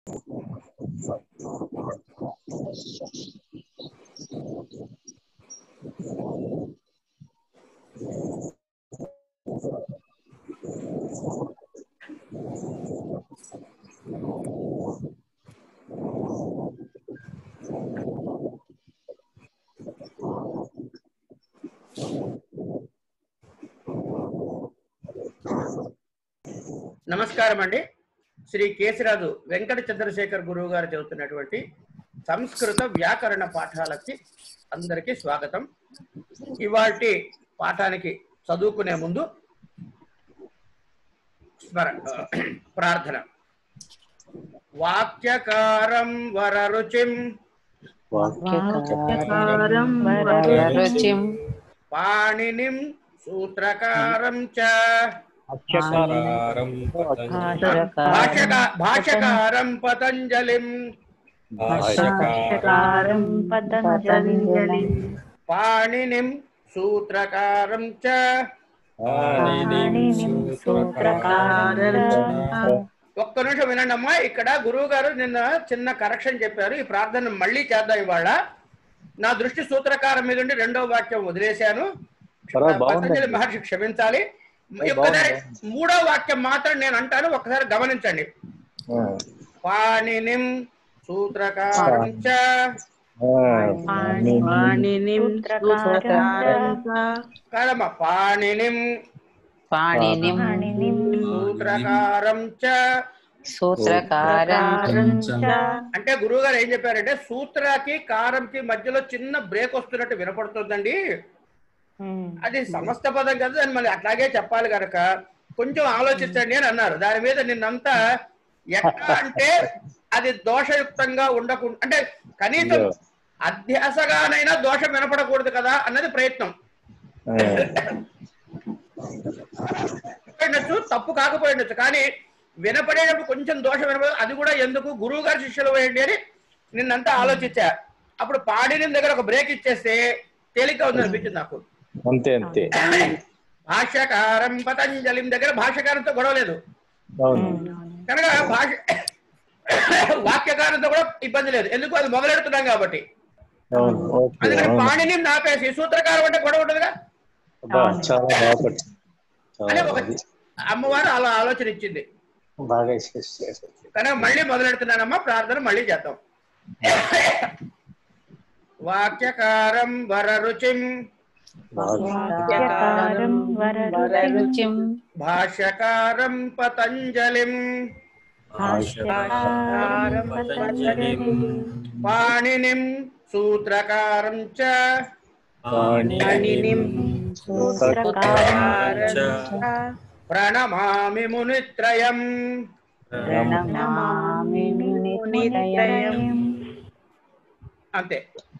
నమస్కారం అండి శ్రీ కేశరాజు వెంకట చంద్రశేఖర్ గురువు గారు చెబుతున్నటువంటి సంస్కృత వ్యాకరణ పాఠాలకి అందరికీ స్వాగతం ఇవాటి పాఠానికి చదువుకునే ముందు స్మర ప్రార్థన వాక్యకారం వరరుచిం వాక్యకారం వరరుచిం పాణినిం సూత్రకారం చ భాష్యకారం భాషకా భాషకారం పతంజలిం భాష్యకారం పతంజలి పాణినిం సూత్రకారం చ ఒక్క నిమిషం వినండి అమ్మా ఇక్కడ గురువు గారు నిన్న చిన్న కరెక్షన్ చెప్పారు ఈ ప్రార్థన మళ్ళీ చేద్దాం ఇవాళ నా దృష్టి సూత్రకారం మీద ఉండి రెండో వాక్యం వదిలేశాను పర్వాలేదు, బాగుంది. పతంజలి మహర్షి క్షమించాలి ఒక్కసారి మూడో వాక్యం మాత్రం నేను అంటాను ఒక్కసారి గమనించండి పాణినిం సూత్రకారం చ కాదమ్మా పాణినిం పాణినిం సూత్రకారం చ సూత్రకారం అంటే గురువు గారు ఏం చెప్పారంటే సూత్రకి కారంకి మధ్యలో చిన్న బ్రేక్ వస్తున్నట్టు వినపడుతుందండి అది సమస్త పదం కదా దాన్ని మళ్ళీ అట్లాగే చెప్పాలి కనుక కొంచెం ఆలోచించండి అని అన్నారు దాని మీద నిన్నంతా ఎట్లా అంటే అది దోషయుక్తంగా ఉండకుండా అంటే కనీసం అధ్యాసగానైనా దోషం వినపడకూడదు కదా అన్నది ప్రయత్నం వినపడినచ్చు తప్పు కాకపోయినచ్చు కానీ వినపడేటప్పుడు కొంచెం దోషం వినపడదు అది కూడా ఎందుకు గురువు గారి శిష్యులు వేయండి అని నిన్నంతా ఆలోచించా అప్పుడు పాడిన దగ్గర ఒక బ్రేక్ ఇచ్చేస్తే తేలిక ఉంది అనిపించింది నాకు అంతే అంతే భాష్యకారం పతంజలిం దగ్గర భాష్యకారంతో గొడవ లేదు అవును కనుక భాష వాక్యకారంతో కూడా ఇబ్బంది లేదు ఎందుకు అది మొదలెడుతున్నాం కాబట్టి అవును ఓకే అందుకని అవును పాణిని నాపేసి సూత్రకారం అంటే గొడవ ఉంటుందిగా అబ్బా, చాలా బాగా పట్టింది. అనే చాలా ఒక అది. అమ్మవారు అలా ఆలోచన ఇచ్చింది బాగా చేసేసారు. కనుక మళ్ళీ మొదలెడుతున్నానమ్మా ప్రార్థన మళ్ళీ చేద్దాం వాక్యకారం వరరుచిం వాక్యకారం వరరుచిం భాష్యకారం పతంజలిం భాష్యకారం పతంజలిం పాణినిం సూత్రకారం చ పాణినిం సూత్రకారం చ ప్రణమామి మునిత్రయం ప్రణమామి మునిత్రయం అంతే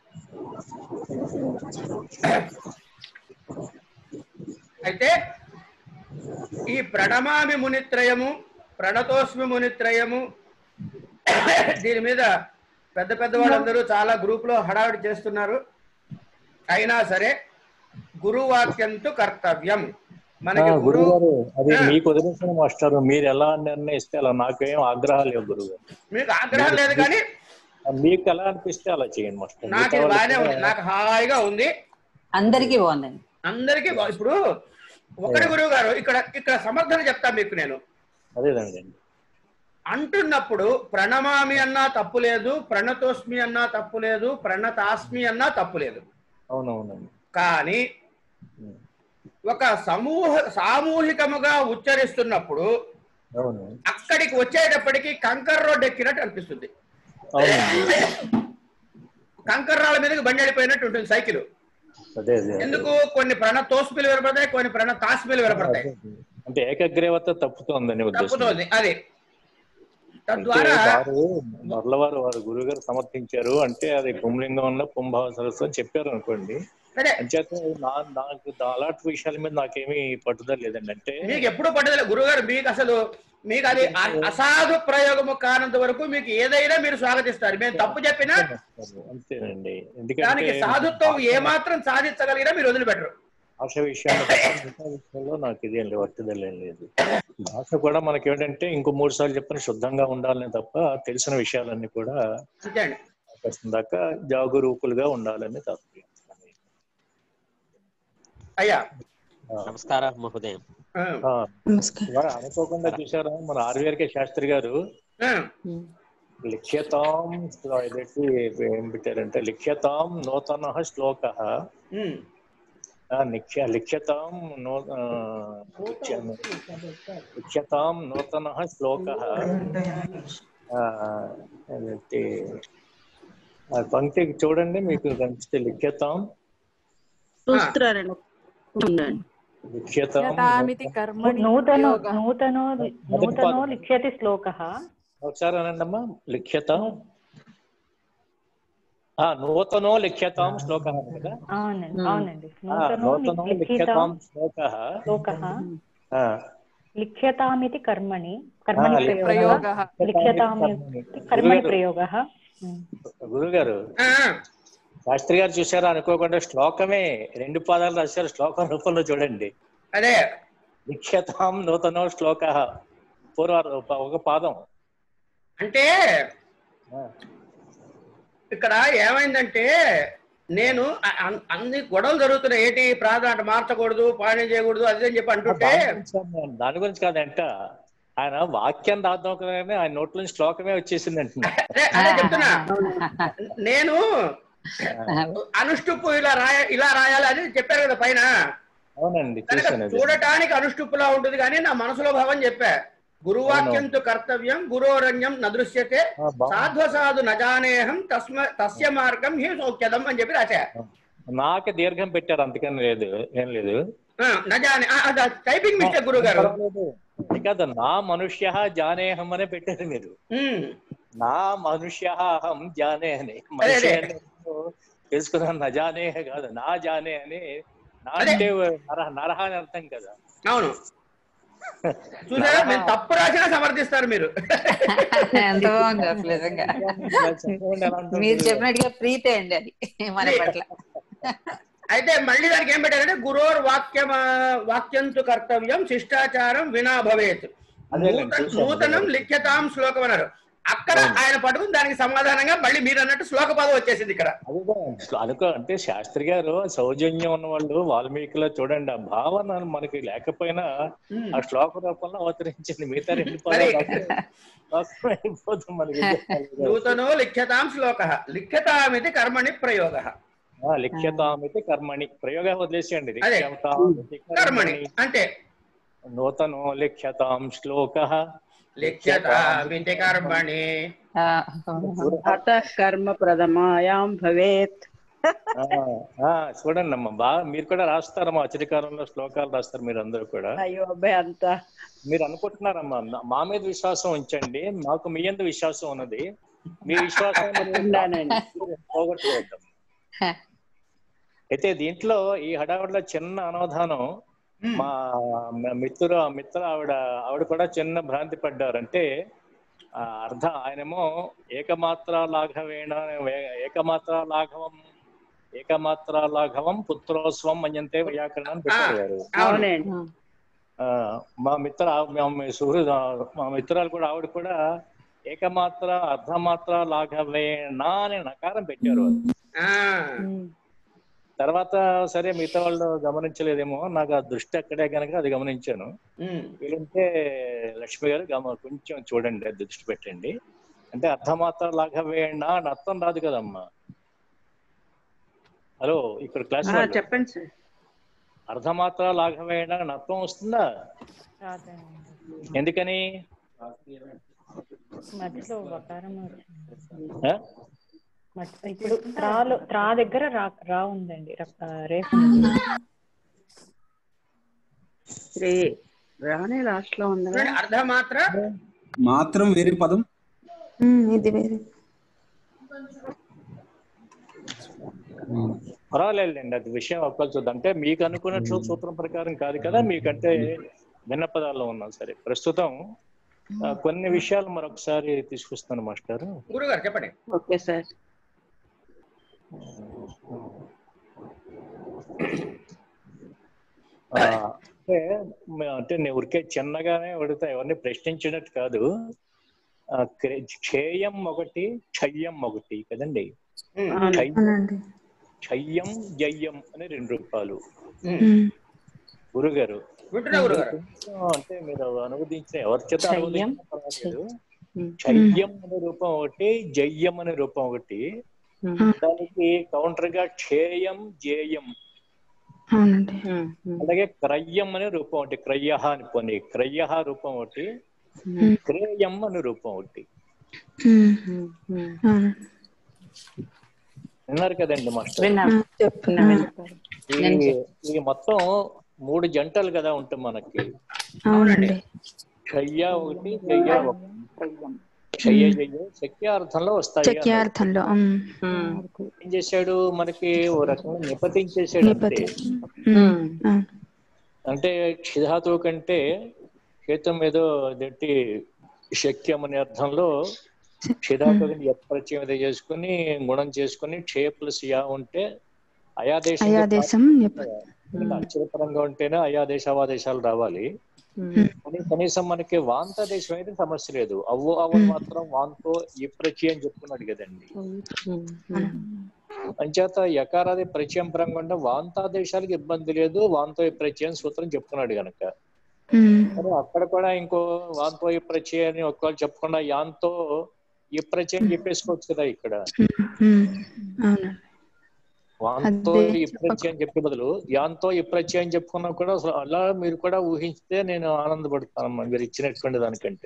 అయితే ఈ ప్రణమామి మునిత్రయము ప్రణతోస్మి మునిత్రయము దీని మీద పెద్ద పెద్ద వాళ్ళందరూ చాలా గ్రూప్ లో హడావిడి చేస్తున్నారు అయినా సరే గురువాక్యంతు కర్తవ్యం ఆ, మనకి గురువు గురువు గారు అది ఆ. మీకు వదిలేసిన మాస్టర్ మీరు ఎలా నిర్ణయిస్తే అలా నాకేం ఆగ్రహాలు లేవు గురువు గారు మీకు ఆగ్రహం లేదు కానీ మీకు ఎలా అనిపిస్తే అలా చేయండి మాస్టర్ నాకు ఇది బాగానే ఉంది నాకు హాయిగా ఉంది అందరికీ బాగుందండి అందరికీ బా- ఇప్పుడు ఒకటి గురువు గారు ఇక్కడ ఇక్కడ సమర్థన చెప్తా మీకు నేను అదేదండి అంటున్నప్పుడు ప్రణమామి అన్నా తప్పు లేదు ప్రణతోస్మి అన్నా తప్పు లేదు ప్రణతాస్మి అన్నా తప్పు లేదు అవునవునండి కానీ ఒక సమూహ సామూహికముగా ఉచ్చరిస్తున్నప్పుడు అవును అక్కడికి వచ్చేటప్పటికి కంకర్ రోడ్ ఎక్కినట్టు అనిపిస్తుంది అవునండి కంకర్రాల మీదకి బండి వెళ్ళిపోయినట్టు ఉంటుంది సైకిల్ అదే అదే ఎందుకు కొన్ని ప్రణతోస్మిలు వినపడతాయి కొన్ని ప్రణతాస్మిలు వినపడతాయి అంటే ఏకగ్రీవత తప్పుతోందని ఉద్దేశం తప్పుతోంది అది అంటే తద్వారా వారు మరలవారు వారు గురువు గారు సమర్థించారు అంటే అది పుంలింగంలో పుంభావ సరస్సు అని చెప్పారు అనుకోండి సరే అంచేత నా నాకు దా- అలాంటి విషయాల మీద నాకేమీ పట్టుదల లేదండి అంటే మీకు ఎప్పుడు పట్టుదల గురుగారు మీకు అసలు మీకు అది అ- అసాధు ప్రయోగము కానంత వరకు మీకు ఏదైనా మీరు స్వాగతిస్తారు మేము తప్పు చెప్పినా అంతేనండి దానికి ఎందుకంటే సాధుత్వం ఏ మాత్రం సాధించగలిగినా మీరు వదిలిపెట్టరు భాష విషయాన్ని తప్ప మిగతా విషయంలో నాకు ఇదేం లేదు పట్టుదలేం లేదు భాష కూడా మనకి ఏంటంటే ఇంకో మూడు సార్లు చెప్పిన శుద్ధంగా ఉండాలని తప్ప తెలిసిన విషయాలన్నీ కూడా అంతే అండి అవకాశం దాకా జాగరూకులుగా ఉండాలని తాత్పర్యం అయ్యా నమస్కార మహోదయం ఆ, ఆ, నమస్కారం ఇవాళ అనుకోకుండా చూసారా మన ఆర్వీఆర్కే శాస్త్రి గారు ఆ, లిఖ్యతాం ఇదేంటి ఏం పెట్టారంటే లిఖ్యతాం నూతన శ్లోక ఉమ్. నిఖ్య లిఖ్యతాం నూ ఆ, లిఖ్య- లిఖ్యతాం నూతన శ్లోక అదేంటి ఆ పంక్తి చూడండి మీకు కనిపిస్తే లిఖ్యతాం చూస్తున్నారండి ఉండండి లిఖ్యతాం యథామితి కర్మణి నూతనో యోగః. నూతనో నూతనో లిఖ్యతి శ్లోకः ఒకసారి అనండి అమ్మా లిఖ్యతాం ఆ నూతనో లిఖ్యతాం శ్లోక కదా అవునండి అవునండి ఆ, నూతనో నూతనో లిఖితాం లిఖ్యతాం శ్లోక శ్లోకः ఆ, లిఖ్యతామితి కర్మణి కర్మణి ఆ, ప్రయోగः ప్రయోగः లిఖ్యతామితి కర్మణి ప్రయోగः గురుగారు ఆ, శాస్త్రి గారు చూసారా అనుకోకుండా శ్లోకమే రెండు పాదాలు రాశారు శ్లోకం రూపంలో చూడండి అదే లిఖ్యతాం నూతనో శ్లోక పూర్వ ఒక పాదం అంటే ఆ, ఇక్కడ ఏమైందంటే నేను అ- అన్- అన్ని గొడవలు జరుగుతున్నాయి ఏంటి ప్రాధాన్యత మార్చకూడదు పాలన చేయకూడదు అది అని చెప్పి అంటుంటే దాని గురించి కాదు, దాని గురించి కాదంట ఆయన వాక్యం రాద్దాం కానీ ఆయన నోట్ల నుంచి శ్లోకమే వచ్చేసింది అంటున్నా అదే అదే చెప్తున్నా నేను అనుష్టుప్పు ఇలా రాయ ఇలా రాయాలి అని చెప్పారు కదా పైన అవునండి కనుక చూసాను అది చూడటానికి అనుష్టుప్పులా ఉంటుంది కానీ నా మనసులో భావం చెప్పా గురువాక్యంతో కర్తవ్యం గురోరణ్యం నదృశ్యతే ఆ, బాగుంది. సాధ్వ సాధు నజానేహం తస్మ తస్య మార్గం హి సౌఖ్యదం అని చెప్పి రాశా నాకే దీర్ఘం పెట్టారు అందుకని లేదు ఏం లేదు ఆ, నజానే ఆ, అది టైపింగ్ మిస్టేక్ గురువు గారు పర్వాలేదు. అది కాదు నా మనుష్య జానేహం అనే పెట్టారు మీరు ఉమ్, నా మనుష్య అహం జానే అని అదే, మనిషి అదే. అని తెలుసుకున్నాను నా జానే కాదు నా జానే అని నా అదే. అంటే నరహ నరహ అని అర్థం కదా అవును చూసారా నేను తప్పు రాసినా సమర్థిస్తారు మీరు ఎంత బాగుంది అసలు నిజంగా చెప్పండి ఎలా ఉంటుంది? మీరు చెప్పినట్టుగా ప్రీతే అండి అది మన పట్ల అయితే మళ్ళీ దానికి ఏం పెట్టారంటే గురోర్ వాక్యం వాక్యంతు కర్తవ్యం శిష్టాచారం వినా భవేత్ అదేలేండి, నూతన- చూశాను. నూతనం లిఖ్యతాం శ్లోకం అన్నారు అక్కడ ఆయన పట్టుకుని దానికి సమాధానంగా మళ్ళీ మీరు అన్నట్టు శ్లోక పదం వచ్చేసింది ఇక్కడ అదిగో అనుకో అంటే శాస్త్రి గారు సౌజన్యం ఉన్న వాళ్ళు వాల్మీకిలో చూడండి ఆ భావన మనకి లేకపోయినా ఉమ్. ఆ శ్లోక రూపంలో అవతరించింది మిగతా రెండు మరి పదాలు అయిపోతుంది మనకి నూతనో లిఖ్యతాం శ్లోక లిఖ్యతామితి కర్మణి ప్రయోగ ఆ, లిఖ్యతామితి కర్మణి ప్రయోగం వదిలేసేయండి అదే. లిఖ్యతామితి కర్మణి అంటే నూతనో లిఖ్యతాం శ్లోక లిఖ్యతామితి కర్మణి ఆ, అత కర్మ ప్రథమాయాం భవేత్ చూడండి అమ్మా బాగా మీరు కూడా రాస్తారమ్మా అచరికారంలో శ్లోకాలు రాస్తారు మీరు అందరూ కూడా అయ్యో అబ్బాయి అంతా మీరు అనుకుంటున్నారమ్మా నా- మా మీద విశ్వాసం ఉంచండి మాకు మీ మీద విశ్వాసం ఉన్నది మీ విశ్వాసం ఉన్నానండి. పోగొట్టుకోవద్దాం అయితే దీంట్లో ఈ హడావిడిలో చిన్న అనవధానం ఉమ్. మా మా మిత్రు మిత్ర ఆవిడ ఆవిడ కూడా చిన్న భ్రాంతి పడ్డారు అంటే ఆ అర్థ ఆయనేమో ఏకమాత్ర లాఘవేణ వే- ఏకమాత్ర లాఘవం ఏకమాత్ర లాఘవం పుత్రోస్వం మన్యంతే వ్యాకరణం అని పెట్టారు గారు అవునండి ఆ, మా మిత్ర మా సుహృద్ మా మిత్రాలు కూడా ఆవిడ కూడా ఏకమాత్ర అర్ధమాత్ర లాఘవేణ అనే నకారం పెట్టారు వాళ్ళు. ఆ, తర్వాత సరే మిగతా వాళ్ళు గమనించలేదేమో నాకు ఆ దృష్టి అక్కడే కనుక అది గమనించాను ఉమ్. వీలుంటే లక్ష్మి గారు గమ కొంచెం చూడండి అది దృష్టి పెట్టండి అంటే అర్ధమాత్ర లాఘవేణ అని అర్థం రాదు కదమ్మా హలో ఇక్కడ క్లాస్ ఆ, చెప్పండి సార్ అర్ధమాత్ర లాఘవేణ అని అర్థం వస్తుందా రాదండి. ఎందుకని మధ్యలో వకారం వచ్చింది ఆ? మధ్య- ఇప్పుడు త్రాలో త్రా దగ్గర రా రా ఉందండి ర- రేపు ఉంది. రే రానే లాస్ట్ లో ఉందా చూడండి, అర్ధమాత్ర మాత్రం వేరే పదం ఇది వేరే పర్వాలేదండి అది విషయం ఒక్కరు చూద్దాం అంటే మీకు అనుకున్న సూ- సూత్రం ప్రకారం కాదు కదా మీకంటే భిన్న పదాల్లో ఉన్నాం సరే ప్రస్తుతం ఆ, కొన్ని విషయాలు మరొకసారి తీసుకొస్తాను మాస్టర్ గురుగారు చెప్పండి ఓకే సార్ ఆ, అంటే మే- అంటే నేను ఊరికే చిన్నగానే అడుగుతా ఎవరిని ప్రశ్నించినట్టు కాదు ఆ, క్రే- క్షేయం ఒకటి క్షయ్యం ఒకటి కదండి ఉమ్, క్షయ్యం అవునండి క్షయ్యం జయ్యం అనే రెండు రూపాలు ఉమ్. గురుగారు వింటున్నా గురుగారు కొంచెం అంటే మీరు అనువదించిన ఎవరి చేత క్షయ్యం, అనువదించినా పర్వాలేదు ఉమ్. క్షయ్యం అనే రూపం ఒకటి జయ్యం అనే రూపం ఒకటి ఉమ్. దానికి కౌంటర్ గా క్షేయం జేయం అవునండి ఉమ్. ఉమ్. అలాగే క్రయ్యం అనే రూపం ఒకటి క్రయ్య అని పోనీ క్రయ్య రూపం ఒకటి ఉమ్. క్రేయం అనే రూపం ఒకటి ఉమ్. ఉమ్. ఉమ్. అవునండి విన్నారు కదండి మాస్టర్ విన్నా ఆ, చెప్పు విన్నా ఆ, విన్నా ఈ ఈ మొత్తం మూడు జంటలు కదా ఉంటుంది మనకి అవునండి క్షయ్య ఒకటి జయ్య ఒకటి క్షయ్య జయ్య శక్యార్థంలో వస్తాయి అన్నాడు. శక్యార్థంలో ఉమ్. ఉమ్. ఏం చేశాడు మనకి ఓ రకంగా నిపతించేసాడు అంతే నిపతి ఉమ్. అవును. అంటే క్షిధాతువు కంటే క్షేత్రం ఏదో అదేంటి శక్యం అనే అర్థంలో క్షిధాతువుని యత్పరిచయం ఏదో చేసుకుని గుణం చేసుకుని క్షయ ప్లస్ యా ఉంటే అయాదేశం అయా దేశం నిప- అక్షరపరంగా ఉంటేనే అయాదేశ అవాదేశాలు రావాలి ఉమ్. కానీ కనీసం మనకి వాంత దేశం అయితే సమస్య లేదు అవ్వు అవ్వని మాత్రం వాంతో ఈ ప్రచయం చెప్పుకున్నాడు కదండి ఉమ్. ఉమ్. అంచేత యకారాది ప్రచయం పరంగా ఉంటే వాంతాదేశాలకు ఇబ్బంది లేదు వాంతో ఈ ప్రచయం సూత్రం చెప్పుకున్నాడు గనక ఉమ్. మరి అక్కడ కూడా ఇంకో వాంతో ఈ ప్రచయం అని ఒక్కళ్ళు చెప్పకుండా యాంతో ఈ ప్రచయం చెప్పేసుకోవచ్చు కదా ఇక్కడ ఉమ్. అవునండి వాంతో అదే ఈ ప్రత్యయం చెప్పే బదులు యాంతో ఈ ప్రత్యయం చెప్పుకున్నా కూడా అసలు అలా మీరు కూడా ఊహించితే నేను ఆనందపడతానమ్మా మీరు ఇచ్చినటువంటి దానికంటే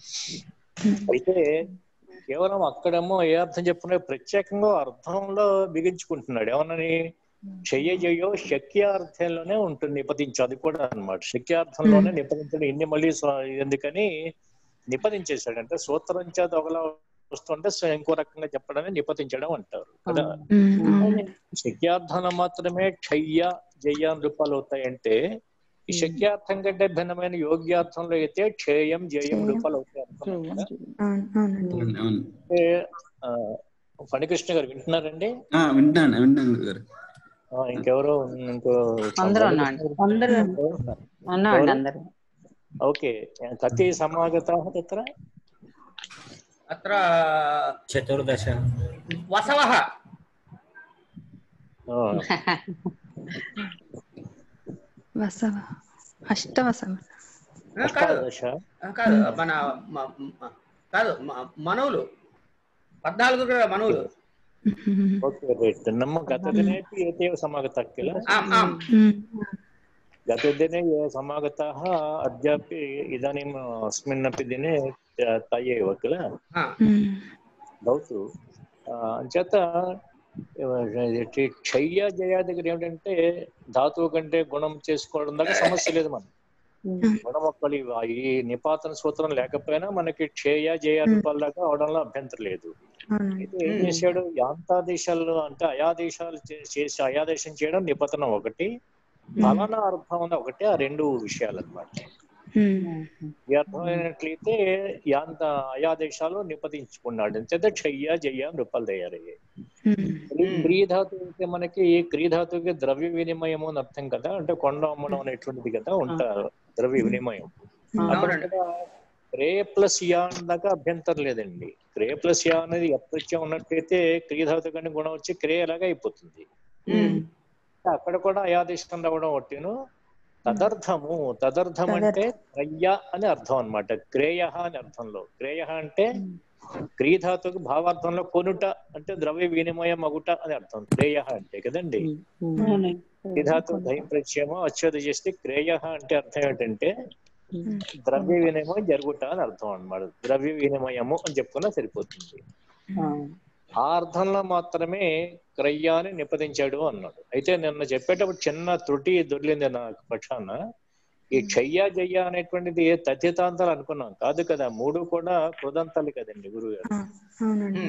అయితే కేవలం అక్కడేమో ఏ అర్థం చెప్పుకునే ప్రత్యేకంగా అర్థంలో బిగించుకుంటున్నాడు ఏమన్నని చెయ్య చెయ్యో శక్యార్థంలోనే ఉంటుంది నిపదించు అది కూడా అన్నమాట శక్యార్థంలోనే నిపదించడం ఇన్ని మళ్ళీ స్వ- ఎందుకని నిపదించేశాడు అంటే సూత్రం చేత ఒకలా వస్తుంటే స- ఇంకో రకంగా చెప్పడమే నిపదించడం అంటారు కదా ఉమ్. అవును. శక్యార్థంలో మాత్రమే క్షయ్య జయ్య అని రూపాలు అవుతాయంటే ఈ శక్యార్థం కంటే భిన్నమైన యోగ్యార్థంలో అయితే క్షేయం జయం రూపాలు అవుతాయి అనుకున్నాం కదా. అవును. అవునండి అవును, అవును అంటే ఆ, ఫణికృష్ణ గారు వింటున్నారండి ఆ, వింటాను వింటాను గారు ఆ, ఇంకెవరో ఇంకో అందరూ ఉన్నాండి అందరూ ఉన్నామండి అందరూ ఓకే కతి సమాగత తత్ర అత్ర చతుర్దశ వసవః ఆ, వసవ అష్టవసవ ఆ, కాదు అష్టాదశ ఆ, కాదు మన మ- మ- కాదు మ- మనవులు పద్నాలుగు కూడా మనవులు ఓకే రైట్ నమ్మ గతదినేపి ఏతేవ సమాగత కిల ఆమ్, ఆమ్. गतदिने ये समागताः अद्यापि इदानीम् अस्मिन्नपि दिने ताये एव किल ఆ, భవతు ఆ, అంచేత ఇది క్షయ్య జయ దగ్గర ఏమిటంటే ధాతువు కంటే గుణం చేసుకోవడం దాకా సమస్య లేదు మనం గుణం ఒక్కలి ఈ నిపాతన సూత్రం లేకపోయినా మనకి క్షేయ జయ రూపాల దాకా అవడంలో అభ్యంతరం లేదు అయితే ఏం చేశాడు యాంతాదేశాలు అంటే అయాదేశాలు చే- చేసి అయాదేశం చేయడం నిపతనం ఒకటి ఫలన అర్థం అని ఒకటి ఆ రెండు విషయాలు అన్నమాట ఈ అర్థమైనట్లయితే యాంత అయాదేశాలు నిపదించుకున్నాడు అంతే క్షయ్య జయ్య అని రూపాలు తయారయ్యాయి మరి క్రీధాతు అయితే మనకి క్రీధాతుకి ద్రవ్య వినిమయం అని అర్థం కదా అంటే కొండ అమ్మడం అనేటువంటిది కదా ఉంటారు ద్రవ్య వినిమయం అప్పుడు కూడా క్రే ప్లస్ యా దాకా అభ్యంతరం లేదండి క్రే ప్లస్ యా అనేది అప్రత్యం ఉన్నట్లయితే క్రీధాతు కంటే గుణం వచ్చి క్రే ఎలాగా అయిపోతుంది అక్కడ కూడా అయాదేశం రావడం ఒకటిను తదర్థము తదర్థం అంటే క్రయ్య అని అర్థం అన్నమాట క్రేయ అని అర్థంలో క్రేయ అంటే క్రీధాతుకు భావార్థంలో కొనుట అంటే ద్రవ్య వినిమయం అగుట అని అర్థం క్రేయ అంటే కదండి క్రీధాతు దయం ప్రత్యయము అచ్ఛేద చేస్తే క్రేయ అంటే అర్థం ఏంటంటే ద్రవ్య వినిమయం జరుగుట అని అర్థం అన్నమాట ద్రవ్య వినిమయము అని చెప్పుకున్నా సరిపోతుంది ఆ అర్థంలో మాత్రమే క్రయ్యాన్ని నిపదించాడు అన్నాడు అయితే నిన్న చెప్పేటప్పుడు చిన్న త్రుటి దొరికింది నా పక్షాన ఈ క్షయ్య జయ్య అనేటువంటిది తథ్యతాంతాలు అనుకున్నాం కాదు కదా మూడు కూడా కృదంతాలు కదండి గురువు గారు అవునండి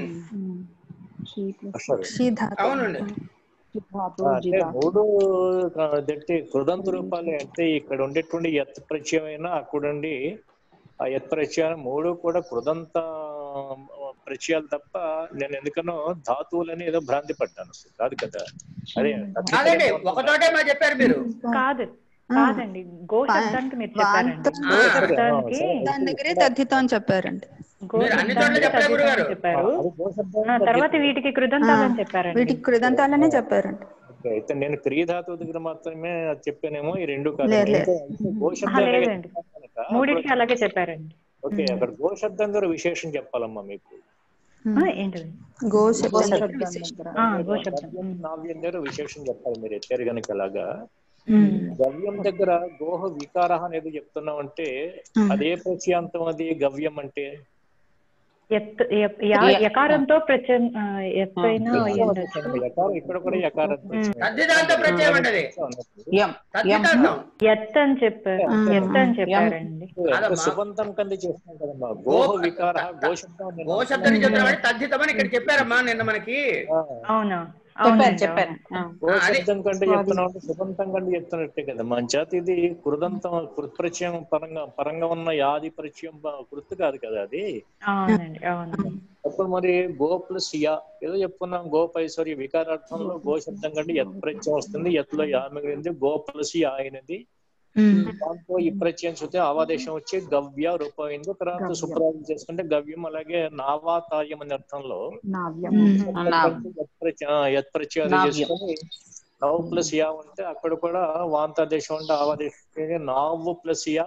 అసలు శ్రీధాతు అవునండి అంటే మూడు దట్టి కృదంత రూపాలే అంటే ఇక్కడ ఉండేటువంటి ఎత్ ప్రత్యయమైన అక్కడుండి ఆ ఎత్ ప్రత్యయం మూడు కూడా కృదంత ప్రత్యయాలు తప్ప నేను ఎందుకనో ధాతువులని ఏదో భ్రాంతి పడ్డాను కాదు కదా అదే కాదండి ఒక చోటే మా చెప్పారు మీరు కాదు కాదండి గో శబ్దానికి మీరు చెప్పారండి గో ఆ, శబ్దానికి దాని దగ్గరే తద్దితం అని చెప్పారండి గో మీరు అన్ని చోట్ల శబ్దానికి చెప్పలే గురుగారు. తద్దితం చెప్పారు అది గోశబ్దం ఆ, తర్వాత వీటికి కృదంతాలని చెప్పారండి వీటికి కృదంతాలనే చెప్పారండి ఓకే, అయితే నేను క్రియధాతువు దగ్గర మాత్రమే అది చెప్పానేమో ఈ రెండు కాదు లేదు, లేదు. అయితే గోశబ్దం ఆహా, దగ్గర లేదండి. కనుక మూడింటికి అలాగే చెప్పారండి ఓకే అక్కడ గోశబ్దం దగ్గర విశేషం చెప్పాలమ్మా మీకు ఆ, ఏంటది గో శబ్దం శబ్దం దగ్గర విశేషం. దగ్గర. ఆ, గో శబ్దం గవ్యం, ఉమ్. నావ్యం దగ్గర విశేషం చెప్పాలి మీరు ఎత్తారు కనుక అలాగా ఉమ్. గవ్యం దగ్గర గోహ వికార అనేది చెప్తున్నాం అంటే అదే ప్రత్యాంతం అది గవ్యం అంటే ఎత్ ఎ- యా- యకారంతో ప్రత్యయం ఆ, ఎత్తైన అయ్యుండొచ్చు. యకారం ఇక్కడ కూడా యకారం తద్దిదాంత ప్రత్యయం అండి అది యం తద్దిదాంతం ఎత్ అని చెప్పారు ఎత్ అని చెప్పారండి కాదమ్మా. సుబంతం కింద చేస్తున్నాం కదమ్మా గోహ వికార గోశబ్దం నేను- గో శబ్దం చెప్తామని తద్దితమని ఇక్కడ చెప్పారమ్మా నిన్న మనకి ఆ, అవునా చెప్పారు అవునండి, చెప్పారు ఆ. గోశబ్దం కంటే చెప్తున్నాం అంటే సుబంతం కంటే చెప్తున్నట్టే కదా మన చేత ఇది కృదంతం కృత్ప్రత్యయం పరంగా పరంగా ఉన్న యాది పరిచయం కృత్ కాదు కదా అది అవునండి అవును అప్పుడు మరి గో ప్లస్ యా ఏదో చెప్పుకున్నాం గో పైసరి వికారార్థంలో గో శబ్దం కంటే యత్ ప్రత్యయం వస్తుంది యత్లో యా మిగిలింది గో ప్లస్ యా అయినది ఉమ్. దాంతో ఈ ప్రత్యయం చూస్తే ఆవాదేశం వచ్చి గవ్య రూపమైంది తర్వాత సుప్రాయం చేసుకుంటే గవ్యం అలాగే నావాతాయం అనే అర్థంలో నావ్యం ఉమ్. నావ్. యత్ ప్రత్యయం యత్ ప్రత్యయం నావ్యం. చేసుకొని నవ్ ప్లస్ యా ఉంటే అక్కడ కూడా వాంతాదేశం ఉంటే ఆవాదేశం నావు ప్లస్ యా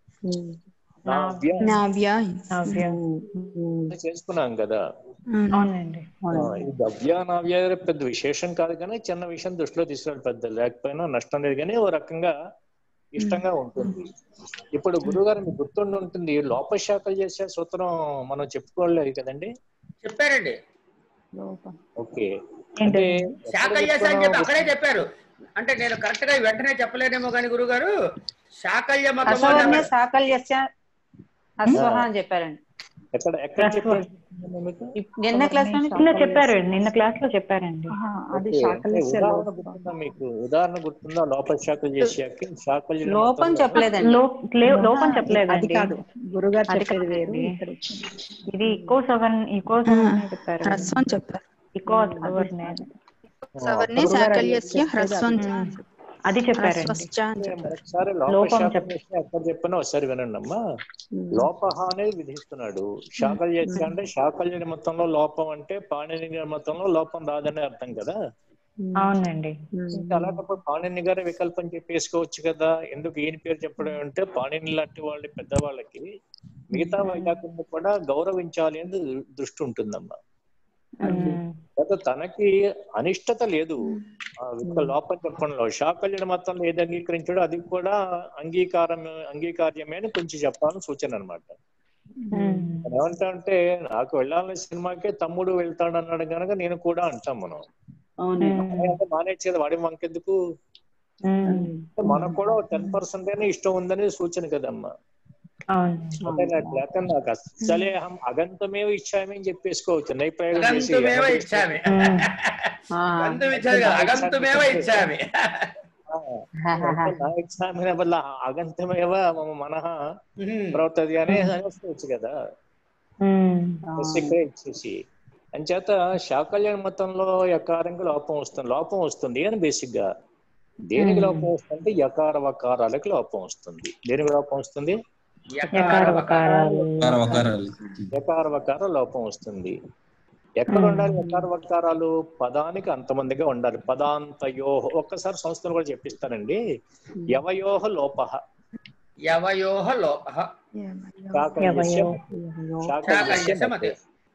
నావ్య నావ్య నవ్యం చేసుకున్నాం కదా ఉమ్. అవునండి ఆ, ఈ గవ్య నావ్య పెద్ద విశేషం కాదు కానీ చిన్న విషయం దృష్టిలో తీసుకురాడు పెద్ద లేకపోయినా నష్టం లేదు కానీ ఓ రకంగా ఇష్టంగా ఉంటుంది ఇప్పుడు గురుగారు మీకు గుర్తుండి ఉంటుంది లోపశాఖలు చేసే సూత్రం మనం చెప్పుకోలేదు కదండి చెప్పారండి లోపం ఓకే అంటే ఏంటండి శాకల్యస అని చెప్పి అక్కడే చెప్పారు అంటే నేను కరెక్ట్ గా వెంటనే చెప్పలేనేమో కానీ గురుగారు శాకల్య మతము అని అసవర్ణ అక్కడ- సాకల్యస్య అస్వహ అని చెప్పారండి ఎక్కడ ఎక్కడ చెప్పారు మీకు ఇప్- నిన్న క్లాస్ లోనే నిన్న చెప్పారండి నిన్న క్లాస్ లో చెప్పారండి ఆహా, అది ఓకే. అంటే శాకల్యస్య ఉదాహరణ లోపం. గుర్తుందా మీకు ఉదాహరణ గుర్తుందా లోప శాఖలు చేసాక శాకల్య లోపం చెప్పలేదండి లో- లే- లోపం అది చెప్పలేదండి కాదు గురుగారు అది చెప్పేది వేరు కాదండి. ఇక్కడ వచ్చింది. ఇది ఇకో సెవెన్ ఇకో సెవెన్ చెప్పారు హ్రస్వం చెప్పారు ఇకో సెవెన్ సవర్ణే సాకల్యస్య హ్రస్వం చ. అది చెప్పారండి హ్రస్వశ్చ అని చెప్పారు ఒకసారి లోప లోపం శాఖ చెప్ప- చేస్తే ఎక్కడ చెప్పినా ఒకసారి వినండి అమ్మా ఉమ్. లోపహ అనేది విధిస్తున్నాడు శాకల్య చేస్తే అంటే శాకల్య నిమిత్తంలో లోపం అంటే పాణిని నిమిత్తంలో లోపం రాదనే అర్థం కదా ఉమ్. అవునండి ఉమ్. ఇంకా అలాంటప్పుడు పాణిని గారి వికల్పం చెప్పేసుకోవచ్చు కదా ఎందుకు ఈయన పేరు చెప్పడం అంటే పాణిని లాంటి వాళ్ళ పెద్దవాళ్ళకి మిగతా వైద్యాకులను కూడా గౌరవించాలి అని దృ- దృష్టి ఉంటుందమ్మా ఉమ్. అయితే తనకి అనిష్టత లేదు ఆ విక్క లోపం చెప్పడంలో శాకల్యుడి మొత్తంలో ఏది అంగీకరించాడో అది కూడా అంగీకారం అంగీకార్యమే అని కొంచెం చెప్పాలని సూచన అనమాట ఉమ్. ఏమంటా అంటే నాకు వెళ్ళాలనే సినిమాకే తమ్ముడు వెళ్తాడు అన్నాడు కనుక నేను కూడా అంటాం మనం అంటే మానేసేది వాడి మనకెందుకు ఉమ్. మనకు కూడా టెన్ పర్సెంట్ అయినా ఇష్టం ఉందని సూచన కదమ్మా అవును అంటే నాకు లేక నాకు అసలే అహం అగంతమేవ ఇచ్చామి అని చెప్పేసుకోవచ్చు నైప్రయోగం చేసి అగంతుమేవ ఇచ్చామి ఉమ్. ఆ. గంతుం ఇచ్చామి కాదు, అగంతుమేవ ఇచ్చామి ఆ, అంటే నా ఇచ్చామి వల్ల అగంతమేవ మమ మనః ఉమ్. ప్రవర్తది అనే అనేసుకోవచ్చు కదా ఉమ్. Just ఇక్కడే ఇచ్చేసి అంచేత శాకల్య మతంలో యకారంగా లోపం వస్తుంది లోపం వస్తుంది అని బేసిక్ గా దేనికి లోపం వస్తుంది యకార వకారాలకు లోపం వస్తుంది దేనికి లోపం వస్తుంది యకార వకారాలు వకార వకారాలు యకార వకార లోపం వస్తుంది ఎక్కడ ఉండాలి యకార వకారాలు పదానికి అంతమందిగా ఉండాలి పదాంతయోహ ఒక్కసారి సంస్థలు కూడా చెప్పిస్తానండి యవయోహ లోపహ యవయోహ లోపః శాకల్యస్య యవయో. శాకల్యస్య మతే.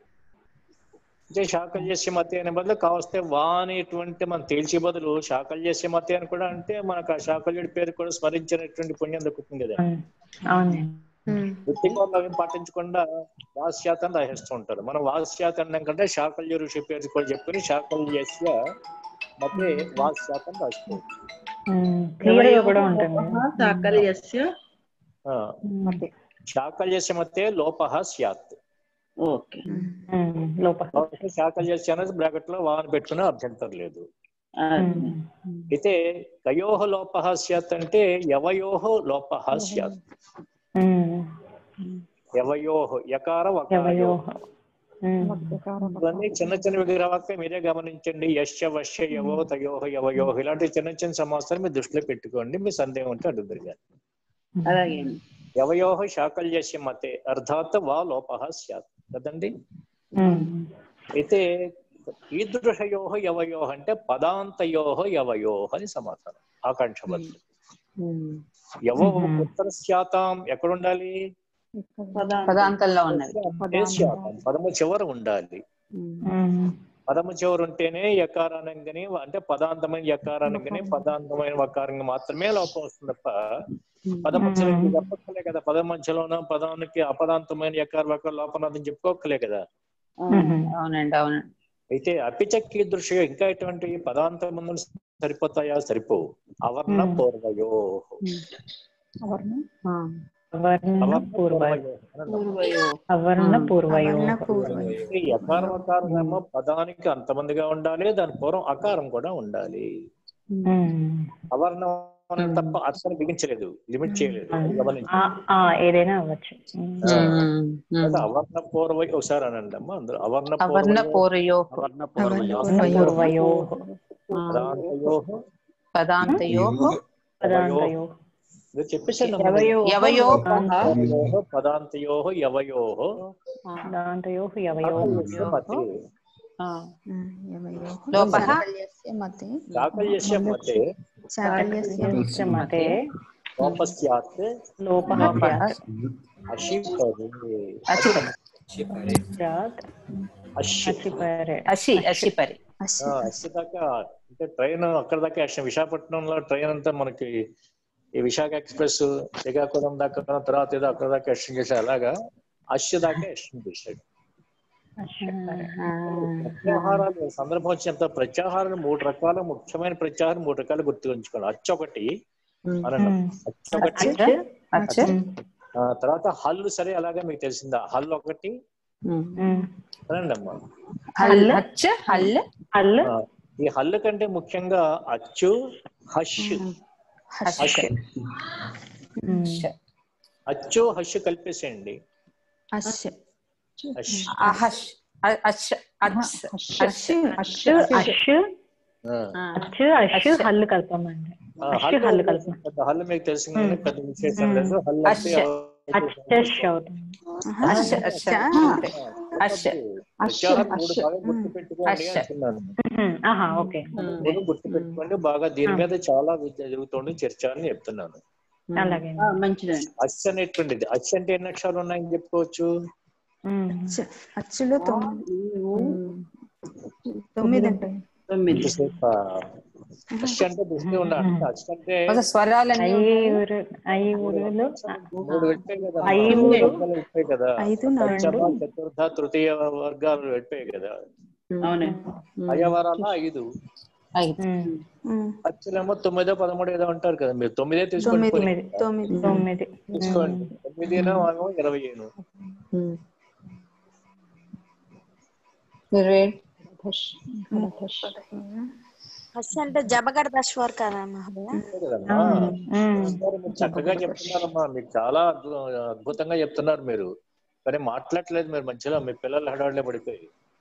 అంటే శాకల్యస్య మతే అనే బదులు కావస్తే వా అనేటువంటి మనం తేల్చే బదులు శాకల్యస్య మతే అని కూడా అంటే మనకు ఆ శాకల్యుడి పేరు కూడా స్మరించినటువంటి పుణ్యం దక్కుతుంది కదా ఉమ్. అవునండి వృత్తికోణం ఏం పాటించకుండా వాస్యాతం రాసేస్తూ ఉంటారు మనం వాస్యాతం అన్నాం కంటే శాకల్య ఋషి పేరు కూడా చెప్పుకుని శాకల్యస్య మతే వాస్యాతం రాసుకోవచ్చు క్లియర్ గా కూడా ఉంటుంది సాకల్యస్య ఆ, శాకల్యస్య మతే లోపః స్యాత్ ఓకే ఉమ్. లోప కాబట్టి శాకల్యస్య అనేది బ్రాకెట్ లో వాహన పెట్టుకునే అభ్యంతరం లేదు ఉమ్. అయితే కయోహ లోపః స్యాత్ అంటే యవయోహ లోపః స్యాత్ ఉమ్. యవయోహ యకార వకారయో యవయోహ ఇవన్నీ చిన్న చిన్న విగ్రహాలకే మీరే గమనించండి యశ్య వశ్య యవో తయోహ యవయోహ ఇలాంటి చిన్న చిన్న సమాసాలు మీరు దృష్టిలో పెట్టుకోండి మీ సందేహం ఉంటే అడుగుతారు కానీ అలాగే యవయోహ శాకల్యస్య మతే అర్థాత్ వా లోప స్యాత్ కదండి అయితే ఈదృశయోహ యవయోహ అంటే పదాంతయోహ యవయోహ అని సమాధానం ఆకాంక్ష బదులు యవో ఉత్తర శాతం ఎక్కడ ఉండాలి పదాంతంలో ఉన్నది అంటే శాతం పదము చివర ఉండాలి పదము చివరు ఉంటేనే యకారానంగానే అంటే పదాంతమైన యకారానంగానే పదాంతమైన వకారంగా మాత్రమే లోపం వస్తుంది తప్ప పదమధ్యలో చెప్పక్కలే కదా పదమధ్యలోన పదానికి అపదాంతమైన యకార వకార లోపం అదని చెప్పుకోకలే కదా అవునండి అవునండి అయితే అపిచక్కి దృశ్యం ఇంకా ఎటువంటి పదాంత ముందు సరిపోతాయా సరిపోవు అవర్ణ పూర్వయో అవర్ణ పూర్వయో అవర్ణ పూర్వయో ఈ యకారం అకారం ఏమో పదానికి అంతమందిగా ఉండాలి దాని పూర్వం అకారం కూడా ఉండాలి అవర్ణం అనేది తప్ప అర్థాన్ని బిగించలేదు లిమిట్ చేయలేదు అది గమనించండి. ఆ, ఆ, ఏదైనా అవ్వచ్చు అయితే అవర్ణ పూర్వై ఒకసారి అనండి అమ్మా అందరూ అవర్ణ అవర్ణ పూర్వయో పూర్వయో పూర్వయో పదాంతయోః పదాంతయోః పదాంతయో మీరు చెప్పేసాను యవయో యవయోః యవయోః పదాంతయోః యవయోః పదాంతయో యవయో మతే లోపః చాకల్యస్య మతే చాకల్యస్య మతే చాకల్యస్య మతే లోపస్యాత్ లోపః స్యాత్ అశిపరి స్యాత్ అశి అచిపరే అశి అశిపరి ఆ, అశి దాకా అంటే ట్రైన్ అక్కడ దాకా అశ విశాఖపట్నంలో ట్రైన్ అంతా మనకి ఈ విశాఖ ఎక్స్ప్రెస్ శ్రీకాకుళం దాకా తర్వాత ఏదో అక్కడ దాకా ఎక్స్టెండ్ చేశారు అలాగా అశ్య దాకా ఎక్స్టెండ్ చేశాడు ప్రత్యాహారాలు సందర్భం వచ్చినంత ప్రత్యాహారాలు మూడు రకాల ముఖ్యమైన ప్రత్యాహారం మూడు రకాలు గుర్తుంచుకోండి అచ్చ ఒకటి అనండి అచ్చ ఒకటి అచ్చ ఆ, తర్వాత హల్లు సరే అలాగే మీకు తెలిసిందా హల్లు ఒకటి అనండి అమ్మా హల్ అచ్చ హల్ హల్ ఆ, ఈ హల్లు కంటే ముఖ్యంగా అచ్చు హష్ హష్ అచ్చు హష్ కలిపేసేయండి అస్య హష్ అహష్ అ- అచ్చ అచ్చ అచ్చ అచ్చు అచ్చు ఆ. అచ్చు అచ్చు హల్లు కలపమండి ఆ, అచ్చు హల్లు హల్లు కలపం పెద్ద హల్లు మీకు తెలిసింది కానీ పెద్ద విశేషం లేదు హల్లు అంటే అచ్చ. అచ్చ అవుతుంది అచ్చ అచ్చ అచ్చ ప్రత్యాహారం మూడు బాగా గుర్తు పెట్టుకోండి అచ్చ. అంటున్నాను ఆహా ఓకే మూడు గుర్తు పెట్టుకోండి బాగా దీని మీద చాలా విద్య జరుగుతుంది చర్చ అని చెప్తున్నాను అలాగే మంచిదండి అచ్చ అనేటువంటిది అచ్చ అంటే ఎన్ని అక్షరాలు ఉన్నాయని చెప్పుకోవచ్చు అచ్చు అచ్చులో తొమ్మిది తొమ్మిది ఉంటాయి తొమ్మిది ఎంతసేపు అచ్చ అంటే దృష్టి ఉండాలి అచ్చ అంటే ఒక స్వరాలన్నీ ఐదుగురు ఐదుగురులు మూడు వెళ్ళిపోయాయి కదా ఐదు. వర్గాలు వెళ్ళిపోయాయి కదా ఐదు నాలుగు పంచమ చతుర్థ తృతీయ వర్గాలు వెళ్ళిపోయాయి కదా అవునండి అయ్యవారాల ఐదు ఐదు ఉమ్, అచ్చులేమో తొమ్మిదో పదమూడు ఏదో అంటారు కదా మీరు తొమ్మిదే తీసుకోండి తొమ్మిది పోనీ. తొమ్మిది తొమ్మిది తీసుకోండి తొమ్మిదినో ఏమో ఇరవై ఏను ఇరవై ఫస్ట్ అంటే జబగడ దశ్వర్ కదా మహోదయ అంతే కదమ్మా అందరూ మీరు చక్కగా చెప్తున్నారమ్మా మీరు చాలా అద్భు- అద్భుతంగా చెప్తున్నారు మీరు కానీ మాట్లాడట్లేదు మీరు మంచిగా మీ పిల్లలు హడావుడిలో పడిపోయి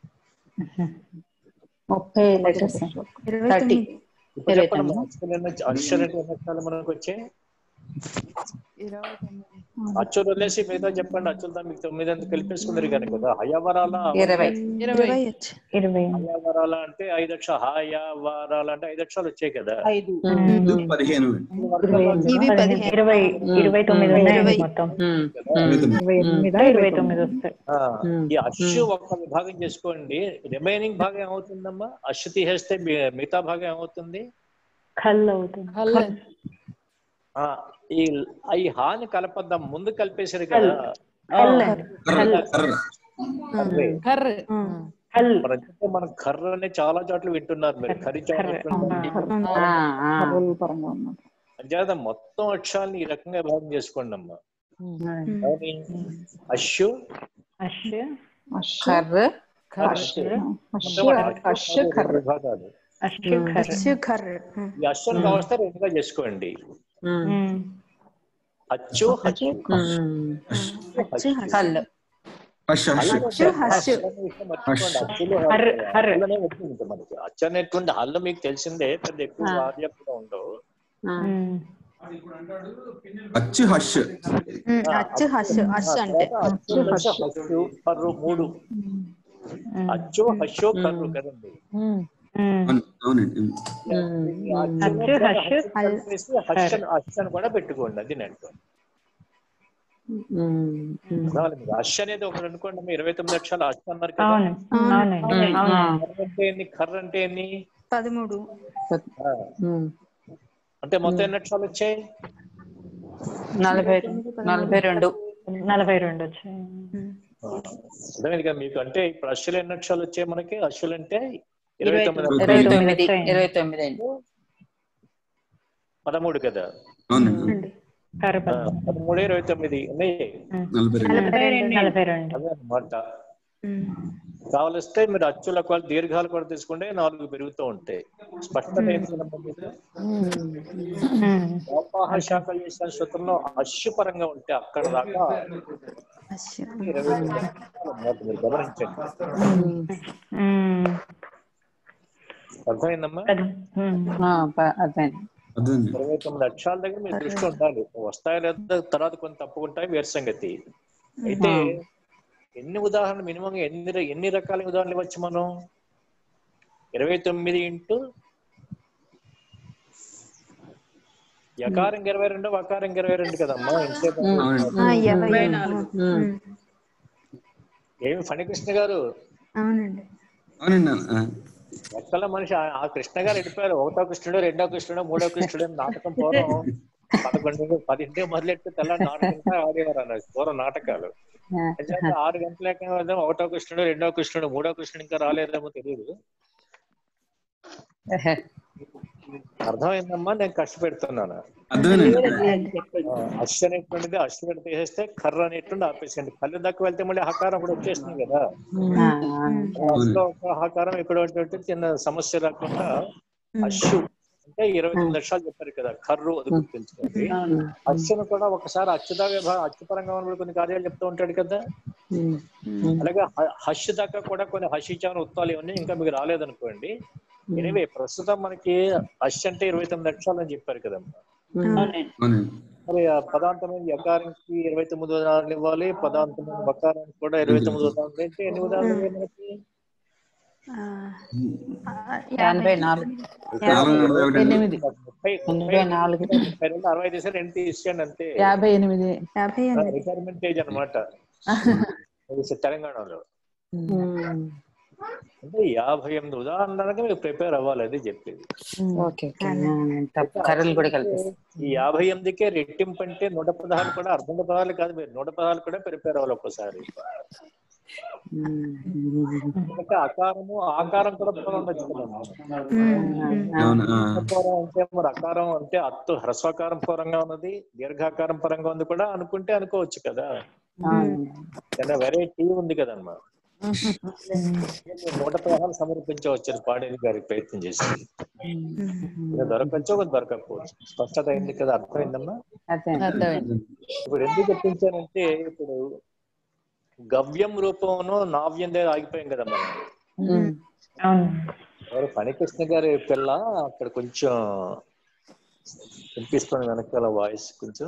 ముప్పై లెటర్స్ ఇరవై థర్టీ తొమ్మిది ఇప్పుడు ఇరవై చెప్పండి తొమ్మిది. అక్షరాలు అక్షరాలు ఎన్ని అక్షరాలు మనకు వచ్చాయి ఇరవై తొమ్మిది అచ్చులు వదిలేసి మిగతా చెప్పండి అచ్చులతో మీకు తొమ్మిది అంత కలిపేసుకున్నారు కానీ కదా హయవరాల ఇరవై ఇరవై వచ్చు ఇరవై హయవరాల అంటే ఐదు అక్షరాలు హయవరాల అంటే ఐదు అక్షరాలు వచ్చాయి కదా ఐదు ఇది పదిహేను ఇవి పదిహేను ఇరవై ఇరవై తొమ్మిది ఉన్నాయండి ఇరవై. మొత్తం ఇరవై తొమ్మిది. ఇరవై ఎనిమిది ఇరవై తొమ్మిది వస్తాయి ఆ, ఈ అచ్చు ఒక్క విభాగం చేసుకోండి రిమైనింగ్ భాగం ఏమవుతుందమ్మా అచ్చు తీసేస్తే మీ- మిగతా భాగం ఏమవుతుంది కళ్ళు అవుతుంది ఆ ఈ ఈ హాని కలపద్దాం ముందు కలిపేశారు కదా కళ్ళు కర్ర కర్ర అదే. కళ్ళు మన అంటే మనం కర్ర అని చాలా చోట్ల వింటున్నారు మీరు కర్రీ కర్ర. అంచేత మొత్తం అక్షరాన్ని ఈ రకంగా విభాగం చేసుకోండి అమ్మా కానీ అశ్షు అచ్చు కర్ర అశ్షు మొత్తం అశ్షు కర్ర విభాగాలు అచ్చు కర్ర అచ్చు కర్ర ఉమ్, ఈ అశ్వని వ్యవస్థ రెండుగా చేసుకోండి ఉమ్. అచ్చు హచ్చు అచ్చు హస్సు. కళ్ళు హష్ హష్ అలాగే హష్. అచ్చనే విషయం మర్చిపోండి. అచ్చులు హర్, హర్. హల్లునే వచ్చింది మనకి అచ్చు అనేటువంటి హల్లు మీకు తెలిసిందే పెద్ద ఎక్కువ ఆ. వార్యకుండా ఉండవు ఆ, ఉమ్. అచ్చు హష్ ఉమ్, అచ్చు హష్ హష్ ఆ, అంటే తర్వాత అచ్చు ప్లస్ హస్సు కర్రు మూడు అచ్చు హస్సు కర్రు కదండి ఉమ్. అవును, అవునండి ఉమ్. ఈ అచ్చులో అచ్చు, కూడా హస్సు, హస్సు కలిపేసి హస్సు హస్సు అని కూడా పెట్టుకోండి అది నెట్ ఉమ్, ఉమ్. హష్ అనేది ఒకటి అనుకోండి మీరు ఇరవై తొమ్మిది అక్షరాలు హష్ అన్నారు కదా అవును అవునండి ఉమ్, అవును ఆ, కర్ర అంటే ఎన్ని కర్ర అంటే ఎన్ని పదమూడు ఆ, ఉమ్. అంటే మొత్తం ఎన్ని అక్షరాలు వచ్చాయి నలభై నలభై రెండు నలభై రెండు వచ్చాయి ఉమ్, అర్థమైంది కదా మీకు అంటే ఇప్పుడు అశ్వులు ఎన్ని అక్షరాలు వచ్చాయి మనకి అశ్వులు అంటే ఇరవై ఇరవై తొమ్మిది ఇరవై అక్షరాలు. తొమ్మిది వచ్చాయండి. ఇరవై తొమ్మిది అండి పదమూడు కదా అవునండి అండి కరప ఆ, పదమూడు ఇరవై తొమ్మిది ఉన్నాయి నలభై రెండు నలభై రెండు నలభై రెండు అదే అన్నమాట ఉమ్, కావలిస్తే మీరు అచ్చుల కొల దీర్ఘాలు కూడా తీసుకుంటే నాలుగు పెరుగుతూ ఉంటాయి స్పష్టత ఏంటి కదమ్మా మీకు? ఉమ్. వ్యాపాహ శాఖ చేసిన సూత్రంలో అశ్సు పరంగా ఉంటే అక్కడ దాకా హష్ ఇరవై తొమ్మిది అక్షరాలు అన్నమాట మీరు గమనించండి ఉమ్. అర్థమైందమ్మా పదం. ఉమ్. ఆ, ప- అదేండి అదండి ఇరవై తొమ్మిది అక్షరాల దగ్గర మీరు దృష్టి ఉండాలి వస్తాయో లేదో తర్వాత కొన్ని తప్పుకుంటాయి వేరు సంగతి అయితే ఎన్ని ఉదాహరణలు మినిమం ఎన్ని ర- ఎన్ని రకాల ఉదాహరణలు ఇవ్వచ్చు మనం ఇరవై తొమ్మిది ఇంటూ యకారం ఇరవై రెండు వకారం ఇరవై రెండు కదమ్మా ఎంతసేపు అవునండి ఆ, యాభై తొంభై ఉమ్, నాలుగు. ఉమ్, ఏమి ఫణికృష్ణ గారు అవునండి అవునండి ఆ, ఎక్కల మనిషి ఆ- ఆ కృష్ణ గారు వెళ్ళిపోయారు ఒకటో కృష్ణుడు రెండో కృష్ణుడు మూడో కృష్ణుడు అని నాటకం పూర్వం పదకొండు పదింటి మొదలెట్టి తెల్ల నాటకంగా ఆడేవారు అన్నారు పూర్వం నాటకాలు ఆ, నిజంగా ఆరు గంటలకే వెళ్దాం ఒకటో కృష్ణుడు రెండో కృష్ణుడు మూడో కృష్ణుడు ఇంకా రాలేదేమో తెలియదు అర్థమైందమ్మా నేను కష్టపెడుతున్నాను అర్థమేనండి లేదండి చెప్పండి ఆ, అశ్వ అనేటువంటిది అశ్వ పెడితే తీసేస్తే కర్ర అనేటువంటి ఆపేసండి కళ్ళు దక్కు వెళ్తే మళ్ళీ హకారం కూడా వచ్చేస్తుంది కదా ఆ, ఆ. అశ్వ ఒక హకారం ఇక్కడ ఉన్నటువంటి చిన్న సమస్య రాకుండా అశ్వ అంటే ఇరవై తొమ్మిది లక్షలు చెప్పారు కదా కర్రు అది గుర్తుంచుకోండి అవును అశ్వను కూడా ఒకసారి అచ్యుత విభా అచ్యుపరంగా ఉన్నప్పుడు కొన్ని కార్యాలు చెప్తూ ఉంటాడు కదా ఉమ్, అలాగే హ- హష్ దాకా కూడా కొన్ని హషిచాన ఉత్తాలు ఇవన్నీ ఇంకా మీకు రాలేదనుకోండి ఎనివే ప్రస్తుతం మనకి హష్ అంటే ఇరవై తొమ్మిది అక్షరాలు అని చెప్పారు కదమ్మా అవునండి అవునండి మరి ఆ పదాంతమైన యకారానికి ఇరవై తొమ్మిది ఉదాహరణలు ఇవ్వాలి పదాంతమైన వకారానికి కూడా ఇరవై తొమ్మిది ఉదాహరణలు అంటే ఎన్ని ఉదాహరణలు ఇవ్వాలి మనకి ఆ, ఎనభై నాలుగు నాలుగు నలభై ఒకటి అండి ఎనిమిది ముప్పై ఎనభై నాలుగు ముప్పై రెండు అరవై తీసారు ఎంత ఇచ్చేయండి అంతే యాభై ఎనిమిది యాభై ఎనిమిది రిటైర్మెంట్ ఏజ్ అనమాట తెలంగాణలో ఉమ్, అంటే యాభై ఎనిమిది ఉదాహరణలుగా మీరు ప్రిపేర్ అవ్వాలి అది చెప్పేది ఓకే ఓకే ఆ, నేను తప్పు కర్రలు కూడా కలిపేస్తాను ఈ యాభై ఎనిమిదికే రెట్టింపు అంటే నూట పదహారు కూడా అర్ధ పదాలు కాదు మీరు నూట పదహారు కూడా ప్రిపేర్ అవ్వాలి ఒక్కసారి ఎందుకంటే అకారము ఆకారం కూడా పూర్వం ఉండొచ్చు కదమ్మా. అవును ఆ, పూర్వం అంటే మరి అకారం అంటే అత్తు హ్రస్వకారం పరంగా ఉన్నది దీర్ఘాకారం పరంగా ఉంది కూడా అనుకుంటే అనుకోవచ్చు కదా ఏదైనా వెరైటీ ఉంది కదమ్మా నూట పదహారు సమర్పించవచ్చు పాడేది గారికి ప్రయత్నం చేసి ఇది దొరకచ్చు ఒక దొరకకపోవచ్చు స్పష్టత అయింది కదా అర్థమైందమ్మా అదే ఇప్పుడు ఎందుకు చెప్పించానంటే ఇప్పుడు గవ్యం రూపంలో నావ్యం దగ్గర ఆగిపోయాం కదా మనం ఉమ్, అవును ఎవరు ఫణికృష్ణ గారి పిల్ల అక్కడ కొంచెం వినిపిస్తుంది వెనకాల వాయిస్ కొంచెం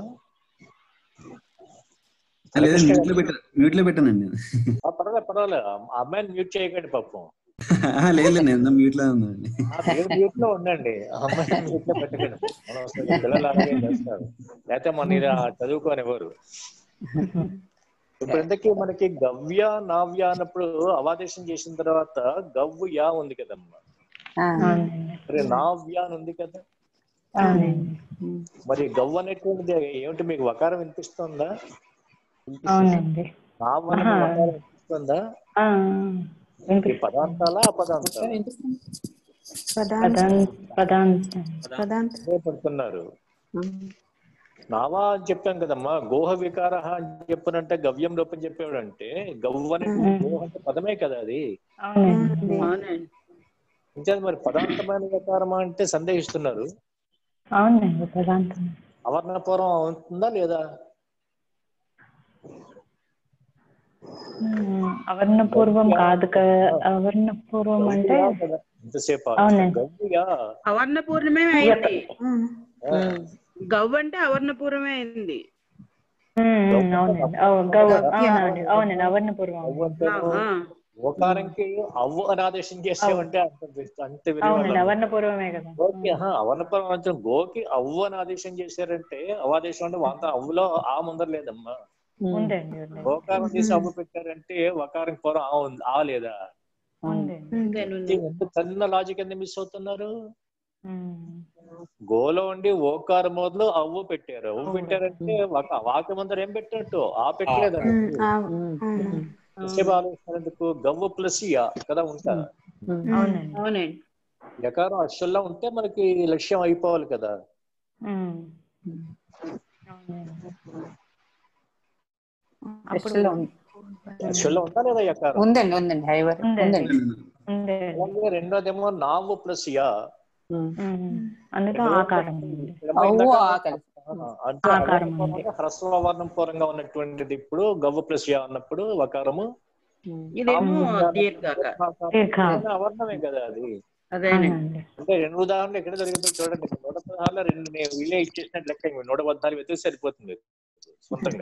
లేదండి మ్యూట్ లో పెట్టాను మ్యూట్ లో పెట్టానండి నేను. ఆ, పర్వాలేదు పర్వాలేదు ఆ అమ్మాయిని మ్యూట్ చేయకండి పాపం ఆ, లేదు లేదు నేను మ్యూట్ లో ఉందండి ఆ, మీరు మ్యూట్ లో ఉండండి ఆ అమ్మాయిని మ్యూట్ లో పెట్టకండి మనం అసలు పిల్లలు అలాగే చేస్తారు లేకపోతే మన ఇది ఆ చదువుకోనివ్వరు ఇప్పుడు ఇంతకీ మనకి గవ్య నావ్య అన్నప్పుడు అవాదేశం చేసిన తర్వాత గవ్వు యా ఉంది కదమ్మా ఆ, అవునండి మరి నావ్య అని ఉంది కదా అవునండి మరి గవ్వ అనేటువంటిది ఏమిటి మీకు వకారం వినిపిస్తుందా అవునండి నావ్ అనే ఆహా. వకారం వినిపిస్తుందా ఆ, ఈ వినిపిస్తుంది పదాంతాలా అపదాంతాలా పదాంత పదాంత పదాంతం పదాంత అదే పడుతున్నారు నావా అని చెప్పాం కదమ్మా గోహ వికార అని చెప్పనంటే గవ్యం రూపం చెప్పాడు అంటే గవ్వ అనే గోహ అంటే పదమే కదా అది అవునండి అవునండి ఇంకేది మరి పదాంతమైన వికారమా అంటే సందేహిస్తున్నారు అవునండి పదాంతం అవర్ణపూర్వం అవుతుందా లేదా ఉమ్, అవర్ణ పూర్వం కాదు కదా అవర్ణ పూర్వం అంటే ఇంతసేపు అవునండి. గవ్యా అవర్ణ పూర్ణమే అయింది గవ్ అంటే అవర్ణ పూర్వమే అయింది ఉమ్, ఉమ్, అవునండి అవు గౌ అవునండి అవునండి అవర్ణ పూర్వం ఆ, ఓకారంకి అవ్వు అని ఆదేశం చేసామంటే అంత అంత అవునండి విలువ అవర్ణ పూర్వమే కదా గోకి అవర్ణపురం అంటే గోకి అవ్వు అని ఆదేశం చేశారంటే అవాదేశం అంటే వంత అవ్వులో ఆ ముందర లేదమ్మా ఉందండి ఉంది ఓకారం తీసి అవ్వు పెట్టారంటే వకారం పూర్వం ఆ ఉంది ఆ లేదా ఉందండి ఇది ఎంత చిన్న లాజిక్ ఎందుకు మిస్ అవుతున్నారు ఉమ్, గోలో ఉండి ఓకారం మొదలు అవ్వు పెట్టారు అవ్వు పెట్టారంటే వక- వాక్య ముందర ఏం పెట్టినట్టు ఆ పెట్టలేదు ఎంతసేపు ఆలోచిస్తున్నందుకు గవ్వు ప్లస్ యా కదా ఉంటా అవునండి అవునండి యకారం అక్షల్లో ఉంటే మనకి లక్ష్యం అయిపోవాలి కదా ఉమ్, అవునండి టెస్ట్లో ఉంది అక్షల్లో ఉందా లేదా యకారం ఉందండి ఉందండి హైవర్ ఉందండి ఉందండి ఉందండి అలాగే రెండోదేమో నావు ప్లస్ యా ఉమ్. ఉమ్, అందులో ఆకారం ఉంది అవ్వు ఆకలి అంటే ఆకారం అవర్ణపూర్వంగా హ్రస్వ వర్ణం పూర్వంగా ఉన్నటువంటిది ఇప్పుడు గవ్వ ప్లస్ యా అన్నప్పుడు వకారము ఇదేమో దీర్ఘాక దీర్ఘ అవర్ణమే కదా అది అదేనండి అవునండి అంటే రెండు ఉదాహరణలు ఎక్కడ జరిగిందో చూడండి నూట పదహారులో రెండు నేను వీలే ఇచ్చేసినట్టు లెక్క ఇంక నూట పద్నాలుగు వెతికి సరిపోతుంది సొంతంగా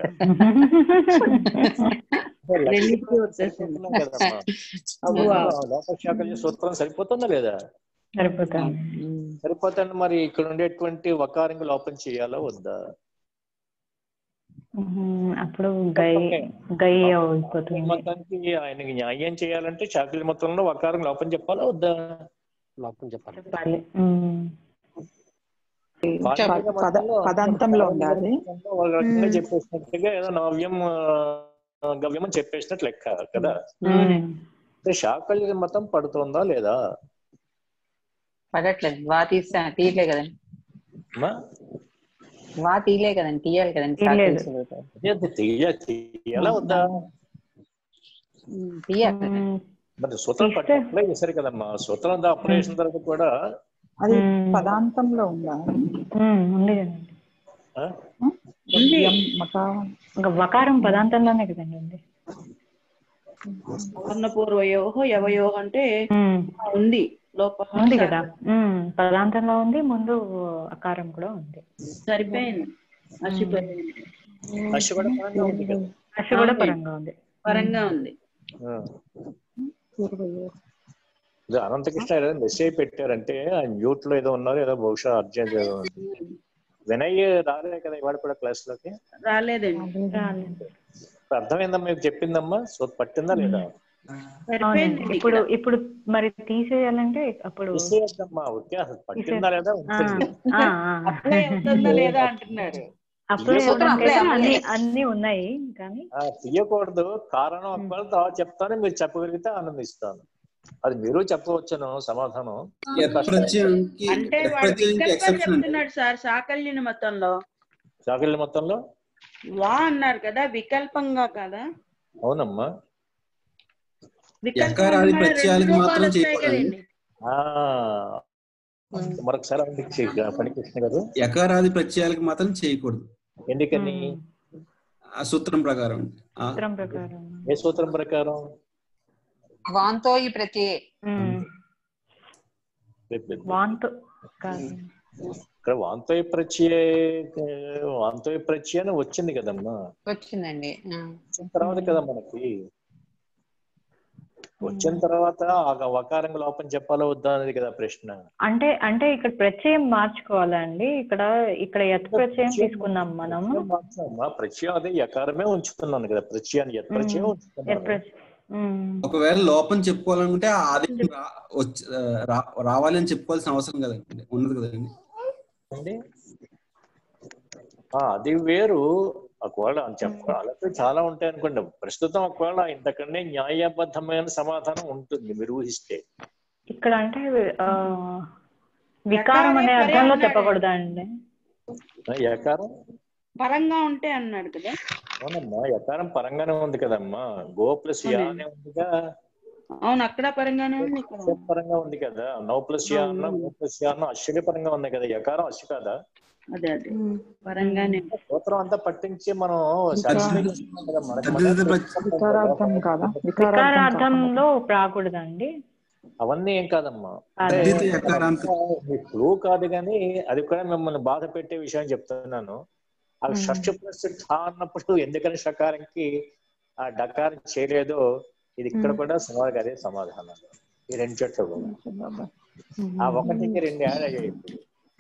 అంటే లక్ష్యం రెండింటికి వచ్చేసింది సరిపోతున్నాం కదమ్మా. అవ్వు ఆ. లోక శాఖ సూత్రం సరిపోతుందా లేదా సరిపోతుంది సరిపోతాను మరి ఇక్కడ ఉండేటువంటి వకారంగా లోపం చేయాలా వద్దా ఉమ్, అప్పుడు గై గై అయిపోతుంది మొత్తానికి ఆయనకి న్యాయం చేయాలంటే చాకలి మొత్తంలో వకారం లోపం చెప్పాలా వద్దా లోపం చెప్పాలి చెప్పాలి ఉమ్, పాఠశాల పద- మొత్తంలో పదాంతంలో ఉండాలి ఒక రకంగా చెప్పేసినట్టుగా ఏదో నవ్యం ఆ, గవ్యం అని చెప్పేసినట్టు లెక్క కదా అవునండి అంటే శాకల్య మతం పడుతుందా లేదా పడట్లేదు వా తీసా తీయలే కదండి అమ్మా? వా తీయలే కదండి తీయాలి కదండి తీయలేదు. సాకులు చదువుతారు. అదే అది తీయ తీయాలా వద్దా ఉమ్, తీయాలి ఉమ్, మరి సూత్రం పట్టి అప్లై చేశారు కదమ్మా సూత్రం దా అప్లై చేసిన తర్వాత కూడా అది మ్మ్. పదాంతంలో ఉందా ఉమ్, ఉంది కదండి ఆ? ఉంది. ఎం మకా ఇంకా వకారం పదాంతంలోనే కదండి ఉంది అవర్ణపూర్వయోహో యవయోహ అంటే ఉమ్, ఉంది లోప ఉంది కదా ఉమ్, పదాంతంలో ఉంది ముందు అకారం కూడా ఉంది సరిపోయింది మర్చిపోయింది హర్ష కూడా పరంగా ఉంది కదా అశ కూడా పరంగా ఉంది పరంగా ఉంది ఆ. ఇది అనంతకృష్ణ ఏదో మెసేజ్ పెట్టారంటే ఆయన మ్యూట్ లో ఏదో ఉన్నారు ఏదో బహుశా అర్జెంట్ ఏదో ఉంది. వినయ్ రాలే కదా ఇవాళ కూడా క్లాస్ లోకి రాలేదండి రాలేదు. అర్థమైందమ్మా మీకు చెప్పిందమ్మా సో పట్టిందా లేదా అవునండి సరిపోయింది ఇప్పుడు ఇప్పుడు మరి తీసేయాలంటే అప్పుడు తీసేయద్దమ్మా ఓకే అసలు పట్టిందా లేదా ఆ, ఉంటుంది ఆ, ఆ. అప్లై అవుతుందా లేదా అంటున్నారు అప్లై సూత్రం అవ్వడానికి అప్లై అయితే అన్ని అవ్వలేదు. అన్ని ఉన్నాయి కానీ ఆ, తీయకూడదు కారణం ఒకవేళ తర్వాత చెప్తాను మీరు చెప్పగలిగితే ఆనందిస్తాను అది మీరు చెప్పవచ్చును సమాధానం ప్రత్యయంకి అంటే వాడు ప్రత్యయంకి వికల్పాలు ఎక్సెప్షన్ అంటే చెప్తున్నాడు సార్ సాకల్యని మొత్తంలో చాకలి మొత్తంలో వా అన్నారు కదా వికల్పంగా కదా అవునమ్మా వికల్పం ఎకారాది అంటే మరి ప్రత్యయాలకి రెండు మాత్రం రూపాలు వస్తాయి చేయకూడదండి. కదండి ఆ మరొకసారి అందించి పనికృష్ణ గారు ఎకారాది ప్రత్యయాలకి మాత్రం చేయకూడదు ఎందుకని ఆ సూత్రం ప్రకారం ఆ సూత్రం ప్రకారం ఏ సూత్రం ప్రకారం వాంతో ఈ ప్రతి ఉమ్, వాంతు కాదు ఇక్కడ వాంతోయ ప్రత్యయ వాంతోయ ప్రత్యయ అని వచ్చింది కదమ్మా వచ్చిందండి ఆ. వచ్చిన తర్వాత కదా మనకి వచ్చిన తర్వాత ఆ వకారంగా లోపం చెప్పాలో వద్దా అనేది కదా ప్రశ్న అంటే అంటే ఇక్కడ ప్రత్యయం మార్చుకోవాలా అండి ఇక్కడ ఇక్కడ ఎత్ ప్రత్యయం తీసుకున్నాం మనము అమ్మా ప్రత్యయం అదే యకారమే ఉంచుతున్నాను కదా ప్రత్యయాన్ని యత్ ప్రత్యయం ఎత్ ఉంచుతున్నాను ప్రత్యయం ఉమ్, ఒకవేళ లోపం చెప్పుకోవాలనుకుంటే ఆ ఆదేశం రా- వచ్చి- రా- రావాలి అని చెప్పుకోవాల్సిన అవసరం కదండి ఉన్నది కదండి అండి ఆ, అది వేరు ఒకవేళ అని చెప్పాలంటే చాలా ఉంటాయి అనుకోండి ప్రస్తుతం ఒకవేళ ఇంతకన్నా న్యాయబద్ధమైన సమాధానం ఉంటుంది మీరు ఊహిస్తే ఇక్కడ అంటే ఆ, వికారం అనే యకారే పరే అర్థంలో అన్నాడు. చెప్పకూడదా అండి ఆ, యకారం పరంగా ఉంటే అన్నాడు కదా అవునమ్మా యకారం పరంగానే ఉంది కదమ్మా గో ప్లస్ యా అవునండి. అనే ఉందిగా అవును అక్కడ పరంగానే ఉంది ఇక్కడ అశ్వ పరంగా ఉంది కదా నౌ ప్లస్ యా అన్న నౌ ప్లస్ యా అన్న అశ్వని పరంగా ఉంది కదా యకారం అశ్వ కదా అదే అదే పరంగానే సూత్రం అంతా పట్టించి మనం satisfy చేసుకున్నాం కదా మనకి తద్దిత మనకి ప్రత్య- వికారార్థం కాదా వికారార్థం కాదా? వికారార్థంలో రాకూడదండి అవన్నీ ఏం కాదమ్మా అదే. తద్దిత యకారాంత మీ ఫ్లూ కాదు కానీ అది కూడా మిమ్మల్ని బాధ పెట్టే విషయం చెప్తున్నాను ఆ షష్ఠ ప్లస్ ఠా అన్నప్పుడు ఎందుకని షకారంకి ఆ డకారం చేయలేదో ఇది ఇక్కడ కూడా సుమారుగా అదే సమాధానం ఈ రెండు చెట్లు కూడా ఆ ఒకటికి రెండు యాడ్ అయ్యాయి ఇప్పుడు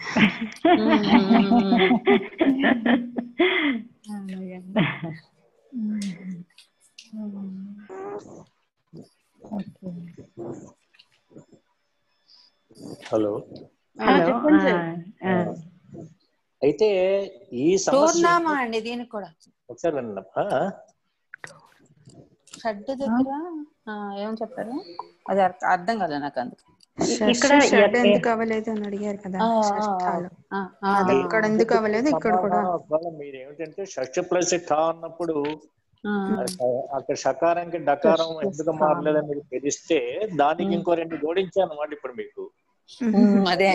హలో హలో చెప్పండి సార్. ఆ, ఆ. అయితే ఈ సమస్య టూర్నామా అండి దీనికి కూడా ఒకసారి వినండి ఆ? షడ్ దగ్గర ఆ, ఏమని చెప్పారు అది అర్థ- అర్థం కాలేదు నాకు అందుకు ఇక్కడ షడ్ ఎ- ఎందుకు అవ్వలేదు అని అడిగారు కదా ఆ, ఆ, షష్ఠాలు. ఆ, ఆ, అది ఇక్కడ ఎందుకు అవ్వలేదు ఇక్కడ కూడా సమాధానం ఒకవేళ మీరు ఏమిటంటే షష్ఠ ప్లస్ ఠా అన్నప్పుడు ఆ, అక్కడ షకారానికి డకారం ఎందుకు మారలేదని మీకు తెలిస్తే దానికి ఇంకో రెండు జోడించాను అన్నమాట ఇప్పుడు మీకు ఉమ్, అదే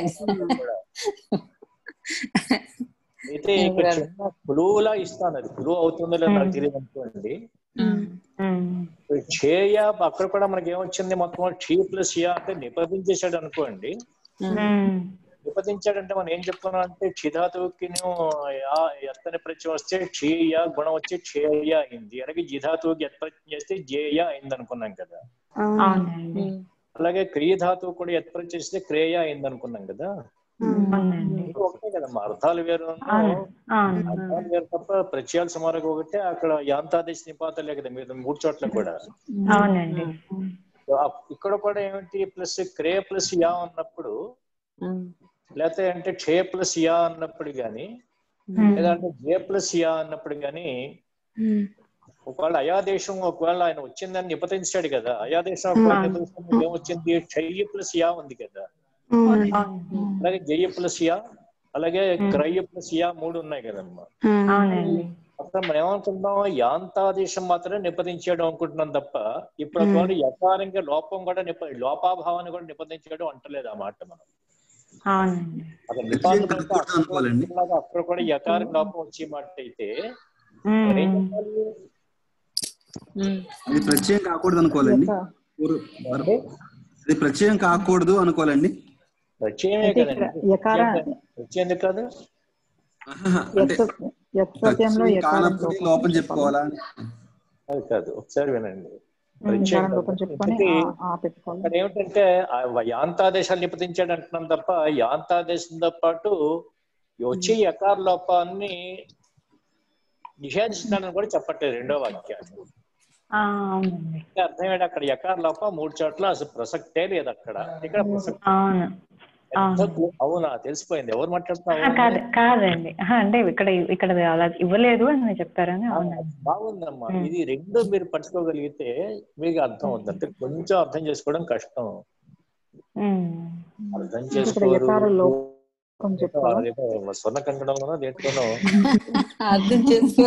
అయితే ఇక్కడ చిన్న క్లూలా ఇస్తాను అది క్లూ అవుతుందో లేదో నాకు తెలియదు అనుకోండి ఉమ్, ఉమ్. ఇప్పుడు చేయ అక్కడ కూడా మనకి ఏమొచ్చింది మొత్తం టీ ప్లస్ యా అంటే నిపదించేశాడు అనుకోండి ఉమ్. నిపదించాడంటే మనం ఏం చెప్తున్నాం అంటే క్షిధాతువుకి ఎత్తని ప్రత్యయం వస్తే క్షీయ గుణం వచ్చి క్షేయ అయింది అలాగే జిధాతువుకి ఎత్ ప్రత్యయం చేస్తే జేయ అయింది అనుకున్నాం కదా అవును అవునండి అలాగే క్రియధాతువు కూడా ఎత్ ప్రత్యయం చేస్తే క్రేయ అయింది అనుకున్నాం కదా అవునండి ఇది ఒకటే కదమ్మా అర్థాలు వేరు అవును అవును అర్థాలు వేరు తప్ప ప్రత్యయాలు సుమారుగా ఒకటే అక్కడ యాంతాదేశ నిపాతలే కదా మీరు మూడు చోట్ల కూడా అవునండి ఆ ఇక్కడ కూడా ఏమిటి ప్లస్ క్రే ప్లస్ యా అన్నప్పుడు ఉమ్, లేకపోతే అంటే క్షయ ప్లస్ యా అన్నప్పుడు గాని లేదంటే జే ప్లస్ యా అన్నప్పుడు గాని ఉమ్. ఒకవేళ అయాదేశం ఒకవేళ ఆయన వచ్చిందని నిపతించాడు కదా అయాదేశం ఒకవేళ నిపతించడానికి ఏమొచ్చింది క్షయ ప్లస్ యా ఉంది కదా అవునండి అలాగే జయ ప్లస్ యా అలాగే క్రయ ప్లస్ యా మూడు ఉన్నాయి కదమ్మా అవును. అవునండి అక్కడ మనం ఏమనుకుంటున్నాం యాంతాదేశం మాత్రమే నిపదించాడు అనుకుంటున్నాం తప్ప ఇప్పుడు ఒకవేళ యకారంగా లోపం కూడా నిప లోపాభావాన్ని కూడా నిపదించాడు అంటలేదు ఆ మాట మనం అవునండి అక్కడ ప్రత్యేక నిపాతం ప్రతికూలత అనుకోవాలండి. లాగా అక్కడ కూడా యకారం లోపం వచ్చే మాట అయితే మరి ఏం ఉమ్. చెప్పాలి ఉమ్, అది ప్రత్యయం కాకూడదు అనుకోవాలండి పూర్వ- అంటే అది ప్రత్యయం కాకూడదు అనుకోవాలండి ప్రత్యయమే అయితే కదండి ఇక్కడ యకార ప్రత్యయం ఎందుకు కాదు ఆహాహా, అంటే యత్ యత్ ప్రత్యయంలో ప్రత్యయం యకారం కానప్పుడు లోపం లోపం చెప్పుకోవాలా అది కాదు ఒకసారి వినండి ప్రత్యయం యకారం కాదు. లోపం చెప్పుకొని ఇంతకీ ఆ, ఆ పెట్టుకోవాలి అక్కడ ఏమిటంటే ఆ యాంతాదేశాలు నిపదించాడు అంటున్నాం తప్ప యాంతాదేశంతో పాటు వచ్చే యకార లోపాన్ని నిషేధిస్తున్నాడని కూడా చెప్పట్లేదు రెండో వాక్యాన్ని ఆ, అవునండి అంటే అర్థం ఏంటి అక్కడ యకార లోప మూడు చోట్ల అసలు ప్రసక్తే లేదు అక్కడ ఇక్కడ ప్రసక్తి అవును ఎంత కు- అవునా తెలిసిపోయింది ఎవరు ఆ, మాట్లాడుతున్నారు కాదు కాదండి ఆహా, అంటే ఇక్కడ ఇక్కడ అలా ఇవ్వలేదు అని చెప్పారని అవునండి బాగుందమ్మా ఇది రెండు మీరు పట్టుకోగలిగితే మీకు అర్థం అవుతుంది అంటే కొంచెం అర్థం చేసుకోవడం కష్టం ఉమ్. అర్థం ఇక్కడ చేసుకోరు యకార లోపం చెప్పుకోవాలి అదేదో స్వర్ణ కంకణంలోనో దేంట్లోనో అర్థం చేసుకో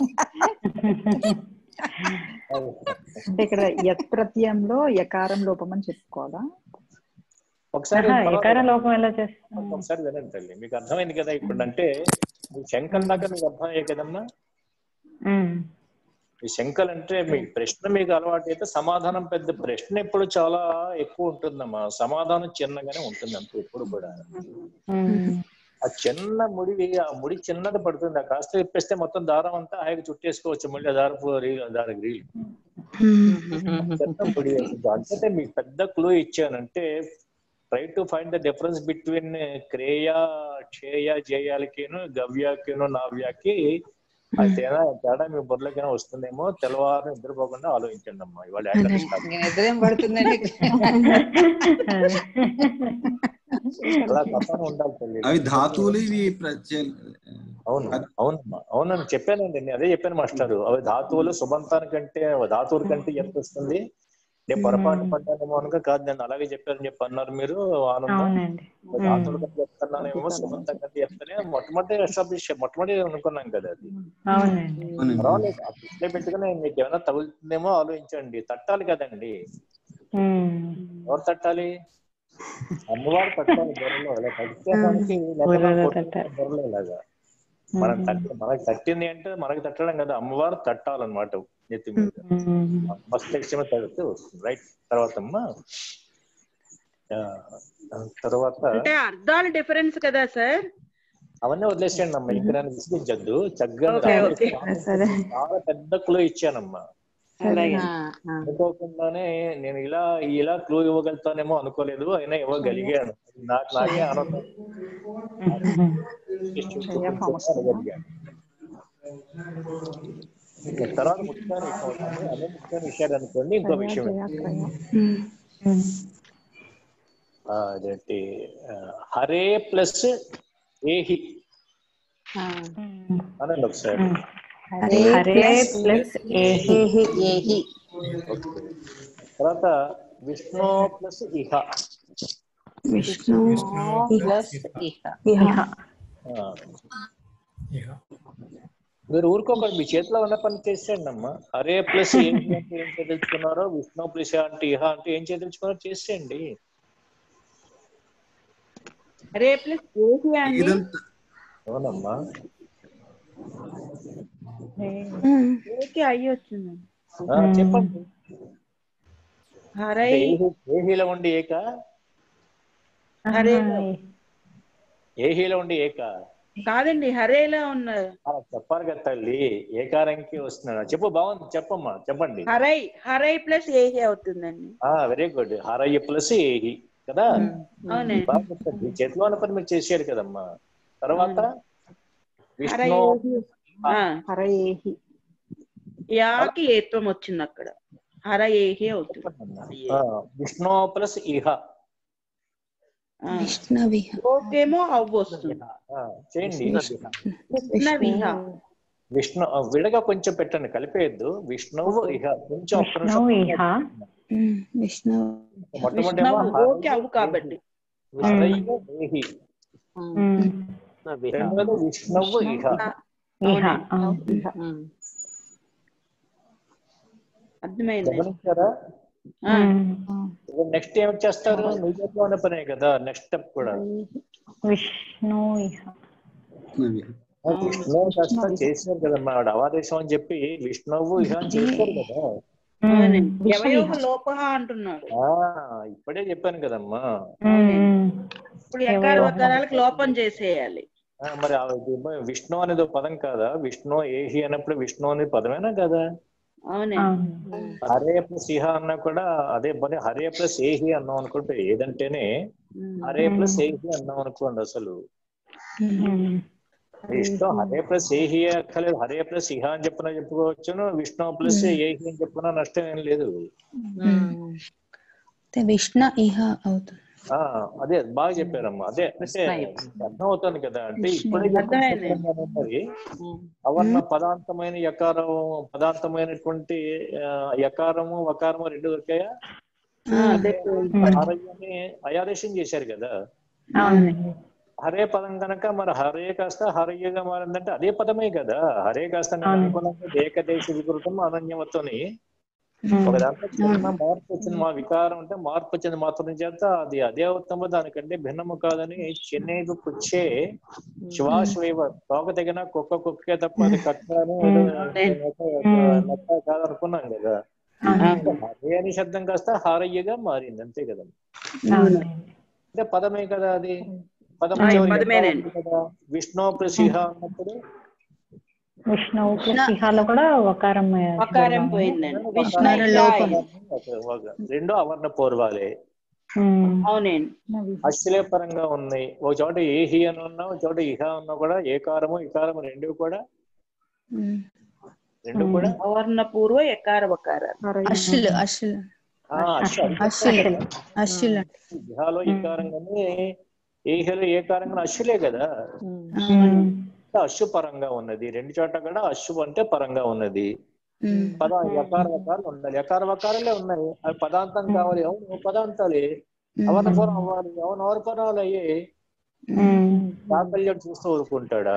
అంటే ఇక్కడ యత్ ప్రత్యయంలో యకారం లోపం అని చెప్పుకోవాలా ఒకసారి ఆహా, పర్వాలేదు. ఎకార లోపం ఎలా చేస్తాం ఒకసారి వినండి తల్లి మీకు అర్థమైంది కదా ఇప్పుడు అంటే మీ శంకల్ దాకా మీకు అర్థమయ్యే కదమ్మా ఉమ్. ఈ శంకల్ అంటే మీ ప్రశ్న మీకు అలవాటు అయితే సమాధానం పెద్ద ప్రశ్న ఎప్పుడు చాలా ఎక్కువ ఉంటుందమ్మా సమాధానం చిన్నగానే ఉంటుంది అంతే ఎప్పుడు కూడా ఉమ్. ఆ చిన్న ముడి ఆ ముడి చిన్నది పడుతుంది ఆ కాస్త ఇప్పేస్తే మొత్తం దారం అంతా హాయిగా చుట్టేసుకోవచ్చు మళ్ళీ ఆ దారపు రీల్ దానికి రీల్ చిన్న ముడి అంటే మీకు పెద్ద క్లూ ఇచ్చానంటే try to find the difference between క్రేయ క్షేయ జేయాలకిను గవ్యాకిను నావ్యాకి ఆ తేడా తేడా మీ బుర్రలకైనా వస్తుందేమో తెల్లవారు నిద్రపోకుండా ఆలోచించండి అమ్మా ఇవాళ ఏకాదశి కాబట్టి. నిద్రేం పడుతుందండి అలా తప్పని ఉండాలి తల్లి అవి ధాతువులు ఇవి ప్రత్యయ అవును అవునమ్మా అవునని చెప్పానండి నేను అదే చెప్పాను మాస్టారు అవి ధాతువులు సుబంతానికంటే ధాతువుల కంటే ఎంత వస్తుంది నేను పొరపాటు పడ్డానేమో అనక కాదు నేను అలాగే చెప్పారని చెప్పి అన్నారు మీరు ఆనందం అవునండి ధాతువుల కంటే చెప్తున్నానేమో సుబంతం కంటే చెప్తానే మొట్టమొదటి ఎస్టాబ్లిష్ మొట్టమొదటి అనుకున్నాం కదా అది అవునండి అవునండి. పర్వాలేదు ఆ పిల్లే పెట్టుకుని మీకు ఏమైనా తగులుతుందేమో ఆలోచించండి తట్టాలి కదండి ఎవరు తట్టాలి అమ్మవారు తట్టాలి బుర్రలో ఇలా తట్టే మనకి బుర్రలో తట్టాలి. బుర్రలో ఇలాగా మనం తట్టి మనకి తట్టింది అంటే మనకి తట్టడం కదా అమ్మవారు తట్టాలన్నమాట నెత్తి మీద ఫస్ట్ ఎక్స్ట్రీమ్ తడితే వస్తుంది రైట్ తర్వాత అమ్మా ఆ, తర్వాత అంటే అర్థాలు డిఫరెన్స్ కదా సార్ అవన్నీ వదిలేసేయండి అమ్మా ఇంకా నన్ను విసిగించద్దు చక్కగా ఓకే, రాముడు ఓకే. స్వామి చాలా పెద్ద క్లూ ఇచ్చానమ్మా అలాగే అనుకోకుండానే నేను ఇలా ఇలా క్లూ ఇవ్వగలుగుతానేమో అనుకోలేదు అయినా ఇవ్వగలిగాను నాకు నాకే ఆనందం అడగలిగాను. తర్వాత ముఖ్యమైన విషయం అవుతుంది. అదే ముఖ్యమైన విషయాలు అనుకోండి ఇంకో విషయం ఆ, అదేంటి ఆ, హరే ప్లస్ ఏహి అనండి ఒకసారి హరే ప్లస్ ఏహి ఏహి ఓకే. తర్వాత విష్ణు ప్లస్ ఇహ విష్ణు ప్లస్ ఇహ ఇహ ఆ. మీరు ఊరుకోకండి మీ చేతిలో ఉన్న పని చేసేయండి అమ్మా హరే ప్లస్ ఏంటి అంటే ఏం చదివించుకున్నారో విష్ణు ప్లస్ అంటే ఇహ అంటే ఏం చదివించుకున్నారో చేసేయండి రే ప్లస్ ఏసి అండి అవునమ్మా ఏకి అయ్యి వచ్చింది ఆ, చెప్పండి హరై అంటే ఏహి- ఏహిలో ఉండి ఏక హరే ఏహిలో ఉండి ఏక కాదండి హరేలా ఉన్నారు ఆ, చెప్పాలి కదా తల్లి ఏకారంకి వస్తున్నాడు చెప్పు బాగుంది చెప్పమ్మా చెప్పండి హరై హరై ప్లస్ ఏహి అవుతుందండి ఆ వెరీ గుడ్ హరయ్య ప్లస్ ఏహి కదా అవునండి బాగా చెప్పారు. మీ చేతిలో ఉన్న పని మీరు చేసేయాలి కదమ్మా తర్వాత హరై విష్ణు ఏహి ఆ, హరేహి యాకి ఏత్వం వచ్చింది అక్కడ హర ఏహి అవుతుంది ఆ, విష్ణు ప్లస్ ఇహ ఆ, విష్ణవిహ ఓకేమో అవ్వు వస్తుంది ఆ, చేయండి విష్ణవిహ విష్ణు ఆ, విడగా కొంచెం పెట్టండి కలిపేయద్దు విష్ణువు ఇహ కొంచెం ఒక్క విష్ణు నిమిషం ఇహ ఉమ్, విష్ణు మొట్టమొదటి ఏమో విష్ణవు ఓకే అవ్వు కాబట్టి హరయ్య ఏహి ఉమ్, రెండోది విష్ణువు ఇహ ఇహ ఆ. అర్థమైంది గమనించారా ఆ, నెక్స్ట్ ఏం చేస్తారు మీ చేతిలో ఉన్న పనే కదా నెక్స్ట్ స్టెప్ కూడా విష్ణు ఇహ ఆ, విష్ణువు కాస్త చేసినారు కదమ్మా ఆవిడ అవాదేశం అని చెప్పి విష్ణువు ఇహ అని చేశారు కదా అవునండి ఎవయోగ లోప అంటున్నాడు ఆ ఇప్పుడే చెప్పాను కదమ్మా ఇప్పుడు ఎక్కడ వకారాలకు లోపం చేసేయాలి ఆ, మరి ఆ ఇది విష్ణు అనేది ఒక పదం కాదా విష్ణు ఏహి అన్నప్పుడు విష్ణు అనేది పదమేనా కదా అవునండి హరే ప్లస్ ఇహ అన్నా కూడా అదే పని హరే ప్లస్ ఏహి అన్నాం అనుకుంటే ఏదంటేనే హరే ప్లస్ ఏహి అన్నాం అనుకోండి అసలు విష్ణు హరే ప్లస్ ఏహి అక్కర్లేదు హరే ప్లస్ ఇహ అని చెప్పినా చెప్పుకోవచ్చును విష్ణు ప్లస్ ఏహి అని చెప్పినా నష్టం ఏం లేదు అయితే విష్ణు ఇహ అవుతుంది ఆ అదే బాగా చెప్పారమ్మా అదే అంటే అర్థం అవుతుంది కదా అంటే ఇప్పుడే అర్థమైంది. ఉన్నది అవర్ణ పదాంతమైన యకారం పదాంతమైనటువంటి ఆ, యకారము వకారము రెండు దొరికాయా హరయ్యని అయాదేశం చేశారు కదా అవునండి హరే పదం కనుక మరి హరే కాస్త హరయ్యగా మారిందంటే అదే పదమే కదా హరే కాస్త నేను అవును. అనుకున్నాను ఏకదేశ వికృతం అనన్యవతని ఒక దాంట్లో చిన్న మార్పు వచ్చింది మా వికారం అంటే మార్పు వచ్చింది మాత్రం చేత అది అదే అవుతామో దానికంటే భిన్నము కాదని చెన్నైకు పుచ్చే శివాశ్వైవ తోక తగిన కుక్క కుక్కే తప్ప అది కక్కను నక్క కాదనుకున్నాం కదా హరే అని శబ్దం కాస్త హారయ్యగా మారింది అంతే కదా అంటే పదమే కదా అది పదం ఆ, చివరి పదమేనండి. యథా ఉంది కదా విష్ణు ప్రసిహ అన్నప్పుడు విష్ణువు ప్లస్ ఇహాలో కూడా వకారం వకారం పోయిందండి విష్ణు వకారం లోపం. రెండు అవర్ణ పూర్వాలే అవునండి అశ్లే పరంగా ఉన్నాయి ఒక చోట ఏహి అని ఉన్నా ఒక చోట ఇహ ఉన్నా కూడా ఏకారము ఇకారము రెండు కూడా రెండు కూడా అవర్ణ పూర్వ ఎకార వకార అశ్లు అశ్లు ఆ, అశ్వ అశ్లు అశ్లు ఇహాలో ఈకారంగానే ఏహిలో ఏకారంగా అశ్వులే కదా అశ్వ పరంగా ఉన్నది రెండు చోట్ల కూడా అశ్వ అంటే పరంగా ఉన్నది పద యకార వకారాలు ఉన్నాయి యకార వకారాలే ఉన్నాయి అవి పదాంతం కావాలి అవును పదాంతాలే అవన్న పూర్వం అవ్వాలి అవును ఎవరి పదాలు అయ్యే చాకల్యం చూస్తూ ఊరుకుంటాడా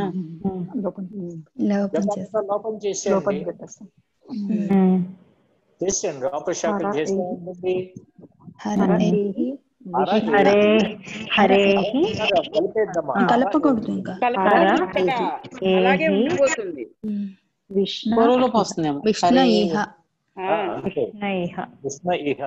లోపం చేస్తా యకారంతో లోపం చేసేయండి చేసేయండి లోపల శాఖ హర చేస్తే ఏహి. ఉంటుంది హరేహి హర హరే ఏహి. హరేహి కలిపేద్దామా కలపకూడదు ఇంకా కలపాలి హర ఇక్కడ. అలాగే ఏహి ఉండిపోతుంది ఉమ్. విష్ణు పూర్వలోపు వస్తుందేమో విష్ణు హరే ఇహ ఆ, ఆ, అంతే నైహ కృష్ణ ఇహ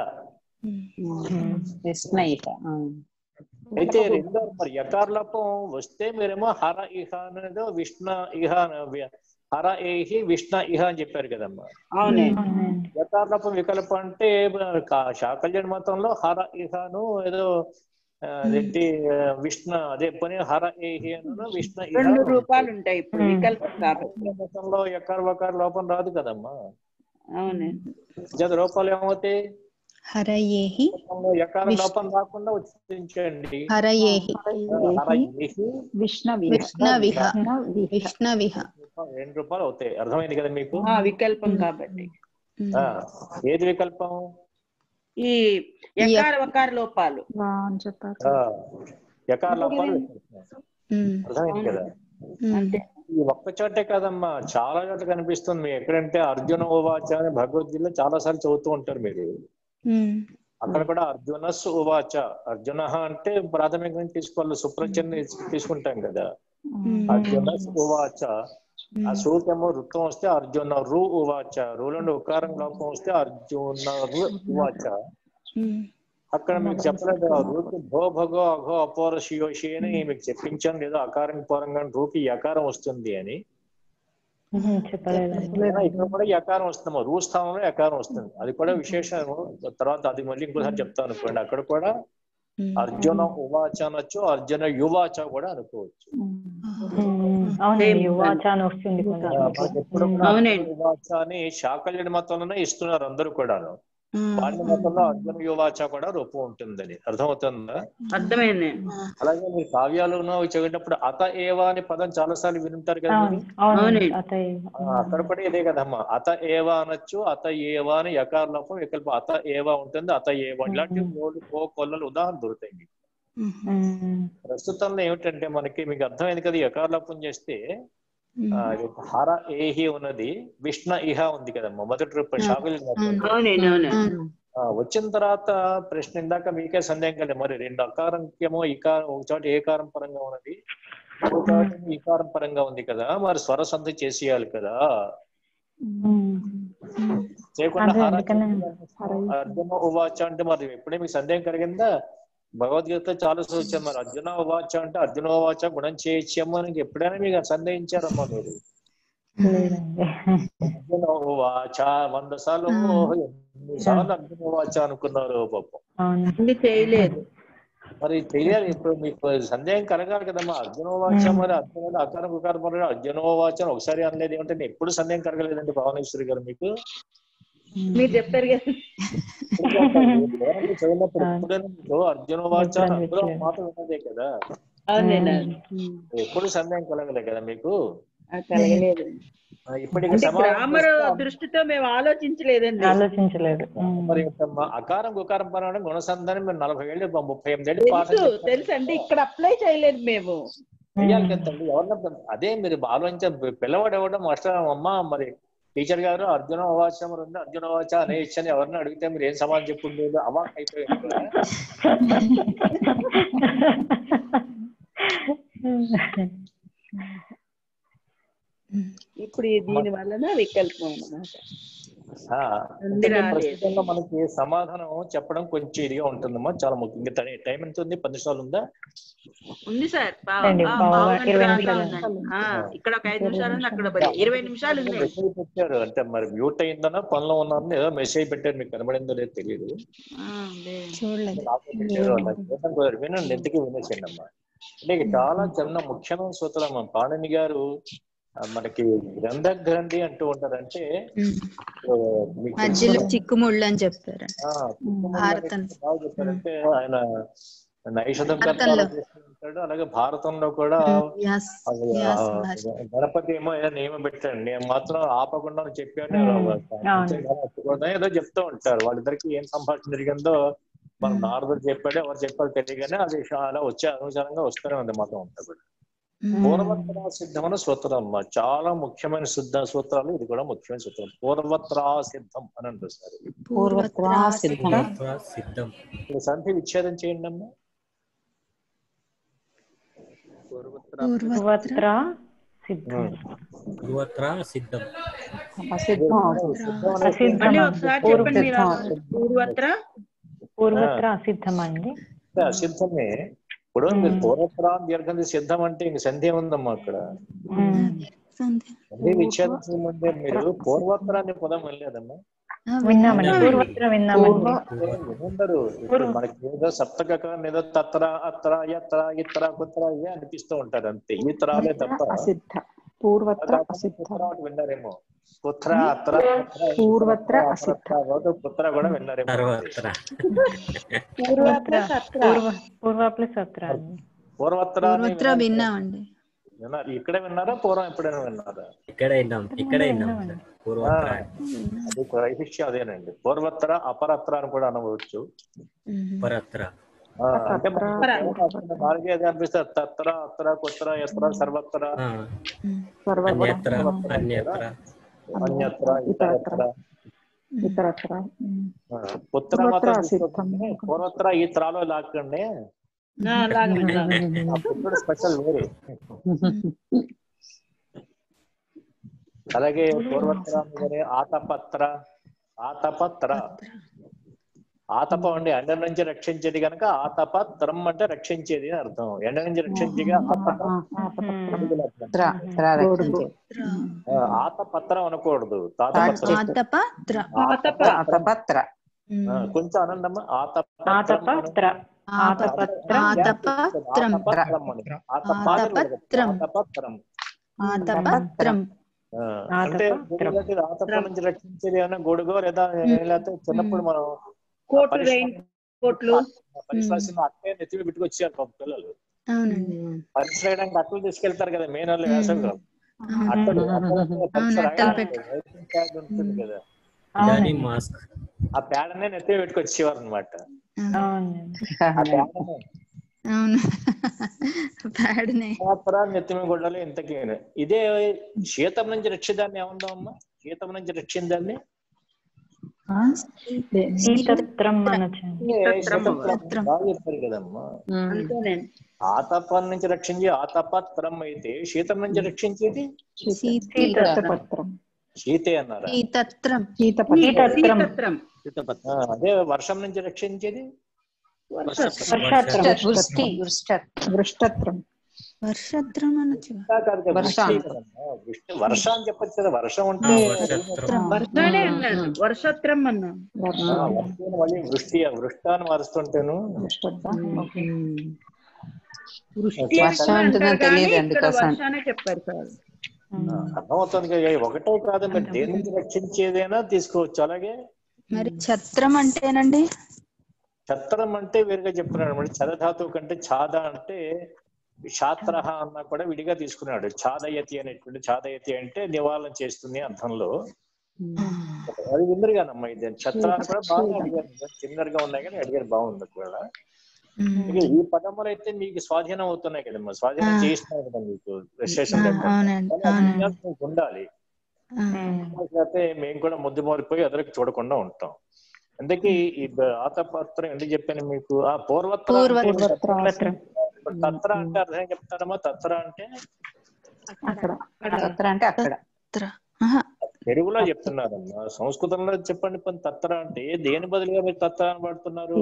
ఉమ్. కృష్ణ ఇక ఆ. అయితే రెండో మరి యకార లోపం వస్తే మీరేమో హర ఇహ అనేదో విష్ణు ఇహ అన- వి- హర ఏహి విష్ణు ఇహ అని చెప్పారు కదమ్మా అవునే అవునండి యకార లోపం వికల్పం అంటే కా- శాకల్యన్ మతంలో హర ఇహను ఏదో ఆ, అదేంటి ఆ, విష్ణు అదే పని హర ఏహి అను విష్ణు ఇహ రెండు అని రూపాలు ఉంటాయి ఇప్పుడు ఉమ్. వికల్పం కాబట్టి శాకల్య మతంలో యకార వకార లోపం రాదు కదమ్మా అవునే జత రూపాలు ఏమవుతాయి హరయేహి మతంలో యకార విష్ణు. లోపం రాకుండా ఉచ్చరించండి హరయేహి హర ఏహి ఏహి విష్ణవిహ విష్ణవిహ విష్ణవిహ విష్ణవిహ రెండు రూపాయలు అవుతాయి అర్థమైంది కదా మీకు ఆ, వికల్పం కాబట్టి ఉమ్. ఆ, ఏది వికల్పం ఈ యకార వకార లోపాలు వా అని చెప్పారు ఆ, యకార లోపాలు వికల్పం ఉమ్. అర్థమైంది కదా ఉమ్. అంతే ఈ ఒక్క చోటే కాదమ్మా చాలా చోట్ల కనిపిస్తుంది మీకు ఎక్కడంటే అర్జున ఉవాచ అని భగవద్గీతలో చాలా సార్లు చదువుతూ ఉంటారు మీరు ఉమ్. అక్కడ కూడా అర్జునస్ ఉవాచ అర్జున అంటే ప్రాథమికంగా తీసుకోవాలి సుప్రచన్ తీసుకుంటాం కదా ఉమ్. అర్జునస్ ఉవాచ ఆ ఉమ్. సూకేమో రుత్వం వస్తే అర్జున రు ఉవాచ రూలండి ఉకారం లోపం వస్తే అర్జున రు ఉవాచ ఉమ్. అక్కడ మీకు చెప్పలేదు ఆ రూకి భో భగో అఘో అపోర శియోషి అని మీకు చెప్పించాను లేదా అకారం పరంగా రూకి యకారం వస్తుంది అని ఉహు, చెప్పలేదండి ఆ, ఇక్కడ కూడా యకారం వస్తుందమ్మా రూ స్థానంలో యకారం వస్తుంది అది కూడా విశేషం తర్వాత అది మళ్ళీ ఇంకోసారి చెప్తాను అనుకోండి అక్కడ కూడా ఉమ్. అర్జున ఉవాచ అనొచ్చు అర్జున యువాచ కూడా అనుకోవచ్చు ఉమ్, అవునండి Same. యువాచ అని వస్తుంది కొన్ని ఆ, చోట్ల మనకి ఎప్పుడు కూడా అవునండి. అర్జున యువాచ అని శాకల్యుడి మతంలోనే ఇస్తున్నారు అందరూ కూడాను ఉమ్. వాణి మతంలో అర్జున యువాచ కూడా రూపం ఉంటుందని అర్థమవుతుందా అర్థమైంది అలాగే మీరు కావ్యాలను చదివేటప్పుడు అత ఏవా అనే పదం చాలా సార్లు వినుంటారు కదా అవును మీరు అవునండి అవునండి. అతయ్య ఆ, అక్కడ కూడా ఇదే కదమ్మా అత ఏవా అనొచ్చు అత ఏవా అని యకార లోపం వికల్పం అత ఏవా ఉంటుంది అత ఏవా ఇలాంటి మూడు కో కొల్లలు ఉదాహరణ దొరుకుతాయి మీకు ఉమ్. ఉమ్, ప్రస్తుతంలో ఏమిటంటే మనకి మీకు అర్థమైంది కదా యకార లోపం చేస్తే ఆ, ఉమ్. హర ఏహి ఉన్నది విష్ణు ఇహ ఉంది కదమ్మా మొదటి రూపం షాగుల్ అవునండి అవును వచ్చిన తర్వాత ప్రశ్న ఇందాక మీకే సందేహం కలిగి మరి రెండు అకారంకేమో ఇకారం ఒక చోట ఏకారం పరంగా ఉన్నది ఒక చోట ఈకారం పరంగా ఉంది కదా మరి స్వర సంధి చేసేయాలి కదా ఉమ్. చేయకుండా అదే హర అందుకనే అర్జున ఉవాచ అంటే మరి ఎప్పుడే మీకు సందేహం కలిగిందా భగవద్గీత చాలా సూచన మరి అర్జున ఉవాచ అంటే అర్జున ఉవాచ గుణం చేయొచ్చేమో అని ఎప్పుడైనా మీకు సందేహించారమ్మా మీరు లేదండి అర్జున ఉవాచ వంద సార్లు ఓహో, ఎన్ని సార్లు అర్జున ఉవాచ అనుకున్నారు పాపం అవును అన్ని చేయలేదు మరి తెలియాలి ఇప్పుడు మీకు సందేహం కలగాలి కదమ్మా అర్జునోవాచ మరి అర్జునుడు అకారం ఉకారం పరంగా అర్జునోవాచ అని ఒకసారి అనలేదు ఏమంటే నేను ఎప్పుడు సందేహం కలగలేదండి భువనేశ్వరి గారు మీకు మీరు చెప్పారు కదా ఎవరంటే చదివినప్పుడు ఎప్పుడైనా మీకు అర్జునోవాచ అని అందులో ఒక మాట ఉన్నదే కదా అవునండి ఎప్పుడు సందేహం కలగలే కదా మీకు ఆ, కలగలేదు ఆ, ఇప్పటికి అంటే సమాధానం గ్రామర్ చేస్తే దృష్టితో మేము ఆలోచించలేదండి ఆలోచించలేదు ఉమ్. మరి ఏంటమ్మా, అకారం గుకారం పరంగా గుణసంధానం మీరు నలభై ఏళ్ళు ముప్పై ఎనిమిది ఏళ్ళు పాఠం తెలుసు చెప్తారు. తెలుసు అంటే ఇక్కడ అప్లై చేయలేదు మేము చెయ్యాలి కదా తల్లి ఎవరన్నా అదే మీరు ఆలోచించ పిల్లవాడు ఎవడో మాస్టర్ అమ్మ మరి టీచర్ గారు అర్జున అవాచం ఉంది అర్జున అవాచ అనే ఇచ్చని ఎవరిని అడిగితే మీరు ఏం సమాధానం చెప్పుండేది అవాక్ అయిపోయి ఉంటారా? ఇప్పుడు ఈ దీని వలన వికల్పం అన్నమాట ఆ, ఉంది అంటే రాలేదు. ప్రస్తుతంలో మనకి సమాధానం చెప్పడం కొంచెం ఇదిగా ఉంటుందమ్మా చాలా ముఖ్యంగా తనే- టైం ఎంత ఉంది పది నిమిషాలు ఉందా ఉంది సార్ పావు- అండి, ఆ, పావు పావు గంట, గంట ఇరవై దాకా నిమిషాలు. ఉందండి. ఆ, ఇక్కడ ఒక ఐదు నిమిషాలు ఉంది అక్కడ పది ఇరవై నిమిషాలు ఉంది మెసేజ్ పెట్టారు అంటే మరి మ్యూట్ అయిందనా పనిలో ఉన్నారని ఏదో మెసేజ్ పెట్టారు మీకు కనబడిందో లేదో తెలియదు ఆ, లేదు. చూడలేదు నాకు పెట్టారు అలా చూడడం కుదరదు. వినండి ఎందుకు వినేసండి అమ్మా అంటే ఇది చాలా చిన్న ముఖ్యమైన సూత్రం అమ్మా. పాణిని గారు ఆ, మనకి గ్రంథ గ్రంథి అంటూ ఉంటారు అంటే ఉమ్. ఆ, మీకు మధ్యలో తెలుసు చిక్కుముళ్ళు అని చెప్పారు ఆ, కుటుంబంలో భారతం బాగా చెప్పారంటే ఆయన నైషధం భారతంలో. చేస్తూ ఉంటాడు అలాగే భారతంలో కూడా యాస్ అది ఆ యాస్ భాష గణపతి ఏమో ఏదో నియమం పెట్టాడు నేను మాత్రం ఆపకుండా చెప్పాను అవును. ఏదో చెప్తూ ఉంటారు వాళ్ళిద్దరికి ఏం సంభాషణ జరిగిందో మన నారదుడు చెప్పాడు ఎవరు చెప్పారు తెలియగానే అది అలా వచ్చే అనుసారంగా వస్తూనే ఉంది మతం అంతా కూడా పూర్వత్రా సిద్ధం అనే సూత్రం అమ్మా చాలా ముఖ్యమైన సిద్ధ సూత్రాలు ఇది కూడా ముఖ్యమైన సూత్రం పూర్వత్రా సిద్ధం అని అంటారు సార్ పూర్వత్రా సిద్ధం పూర్వత్రా సిద్ధం ఇప్పుడు సంధి విచ్ఛేదం చేయండి అమ్మా పూర్వత్ర సిద్ధం పూర్వత్రా సిద్ధం అసిద్ధం అసిద్ధం మళ్ళీ అండి. ఒకసారి పూర్వ- చెప్పండి మీరు పూర్వత్ర పూర్వత్ర అసిద్ధం అండి అంటే అసిద్ధమే ఇప్పుడు మీరు పూర్వత్రా అని దీర్ఘం తీసి సిద్ధం అంటే ఇంక సంధి ఏముందమ్మా అక్కడ సంధి విచ్ఛేదం చేయమంటే మీరు పూర్వత్రా అనే పదం వెళ్ళలేదమ్మా విన్నామండి పూర్వత్ర విన్నామండి వినుండరు ఇప్పుడు మనకి ఏదో సప్తక ఏదో తత్ర అత్ర యత్ర ఇత్ర కుత్ర ఇవే అనిపిస్తూ ఉంటారు అంతే ఈ తరాలే తప్ప అసిద్ధ పూర్వత్ర అసిద్ధ కుత్ర ఒకటి విన్నారేమో కుత్ర అత్ర పూర్వత్ర అసిద్ధ కుత్ర కూడా విన్నారేమో సర్వత్రా పూర్వత్ర పూర్వ పూర్వ ప్లస్ అత్ర అండి పూర్వత్ర అని పూర్వత్ర విన్నామండి విన్నారు ఇక్కడే విన్నారా పూర్వం ఎప్పుడైనా విన్నారా ఇక్కడే విన్నాం ఇక్కడే విన్నాం సార్ పూర్వత్రా అది వైశిష్యం అదేనండి పూర్వత్ర అపరత్ర అని కూడా అనవచ్చు పరత్ర ఆ, అంటే మనకి నాలుగైదు అనిపిస్తారు తత్ర అత్ర కుత్ర ఎత్ర సర్వత్ర ఆ, సర్వత్ర అన్యత్ర అన్యత్ర అన్యత్ర ఇతరత్ర ఇతరత్ర ఉమ్. ఆ, పుత్ర పూర్వత్ర మాత్రం సిద్ధం తీసుకోకండి. పూర్వత్ర ఈ త్రాలో లాక్కండి ఆ, లాగండి ఆ పుత్రుడు స్పెషల్ వేరే అలాగే పూర్వత్ర అనగానే ఆతపత్ర ఆతపత్ర ఆతపం అండి ఎండ నుంచి రక్షించేది కనుక ఆతపత్రం అంటే రక్షించేది అని అర్థం ఎండ నుంచి రక్షించేగా త్ర త్ర రక్షించే ఆ, ఆతపత్రం అనకూడదు తాతపత్రం ఆతపత్ర ఆతపత్ర ఆ, కొంచెం అనండమ్మా ఆతపత్రం ఆతపత్ర ఆతపత్ర ఆతపత్రం ఆతపత్రం అని. ఆతపాత్రం ఆతపత్రం ఆతపత్రం ఆతపత్రం ఆ, అంటే గొడుగు ఆతపం నుంచి రక్షించేది ఏమైనా గొడుగో లేదా లేకపోతే చిన్నప్పుడు మనం కోట్లు రెయిన్ కోట్లు పరిశ్రమ అట్టే నెత్తిమి పెట్టుకొచ్చారు పాపం పిల్లలు అవునండి పరీక్ష రాయడానికి అట్టలు తీసుకెళ్తారు కదా మే నెలలో వేసవి కాలం. అవును. అట్టలు అట్టలు పరీక్ష అవును, అట్టలు రాయడానికి రైటింగ్ ప్యాడ్ ఉంటుంది కదా దాని మాస్క్ ఆ ప్యాడనే నెత్తిమి పెట్టుకొచ్చేవారు అనమాట అవునండి ఆ ప్యాడనే అవును ప్యాడ్నే మాత్ర నెత్తిమి గుడ్డలు ఇంతకీ ఇదే శీతం నుంచి రక్షిదాన్ని ఏముందా అమ్మా శీతం నుంచి రక్షిందాన్ని శీతత్రం అనొచ్చండి బాగా చెప్పారు కదమ్మా అంతేనండి ఆతపం నుంచి రక్షించి ఆతపత్రం అయితే శీతం నుంచి రక్షించేది శీతపత్రం శీతే అన్నారా శీతత్రం శీతపత్రం శీతత్రం ఆ, అదే వర్షం నుంచి రక్షించేది వర్షాత్రం వృష్టి వృష్ట వృష్టత్రం వర్షత్రం అనొచ్చు ఇంకా కాదు కదా, వర్షం. వృష్టి కదమ్మా. వృష్టి వర్షం అని చెప్పొచ్చు కదా వర్షం అంటే వర్షత్రం వర్షాలే అన్నాడు వర్షత్రం అన్నా వర్ష ఆ, వర్షం మళ్ళీ వృష్టి వృష్ట అని మారుస్తుంటేను వృష్టత్వం వృష్టి వర్షం అంటారు ఉంటుందని కానీ తెలియదు ఇక్కడ అందుకోసం. వర్షానే చెప్పారు సార్ అర్థమవుతుంది కదా ఏ ఒకటే కాదు మీరు దేని నుంచి రక్షించేదైనా తీసుకోవచ్చు అలాగే మరి ఛత్రం అంటేనండి ఛత్రం అంటే వేరుగా చెప్తున్నాడు మరి చదధాతువు కంటే ఛాద అంటే శాస్త్ర అన్నా కూడా విడిగా తీసుకున్నాడు ఛాదయతి అనేటువంటి ఛాదయతి అంటే నివారణ చేస్తుంది అర్థంలో అది విందరు కానమ్మా ఇది ఛత్రాన్ని కూడా బాగా అడిగారు చిన్నగా ఉన్నాయి కానీ అడిగారు బాగుంది ఒకవేళ ఇక ఈ పదములు అయితే మీకు స్వాధీనం అవుతున్నాయి కదమ్మా స్వాధీనం ఆ. చేయిస్తున్నాయి కదా మీకు రిజిస్ట్రేషన్ అవునండి అవునండి ఉండాలి ఆ. లేకపోతే మేము కూడా ముద్దు మారిపోయి ఎదురుకు చూడకుండా ఉంటాం అందుకే ఈ బ- ఆతపత్రం ఎందుకు చెప్పాను మీకు ఆ పూర్వత్ర అంటే పూర్వత్రం ఇప్పుడు తత్ర అంటే అర్థం ఏం చెప్తారమ్మా తత్ర అంటే అక్కడ తత్ర అంటే అక్కడ త్ర. ఆహా. తెలుగులో చెప్తున్నారమ్మా సంస్కృతంలో చెప్పండి పని తత్ర అంటే దేని బదులుగా మీరు తత్ర అని పడుతున్నారు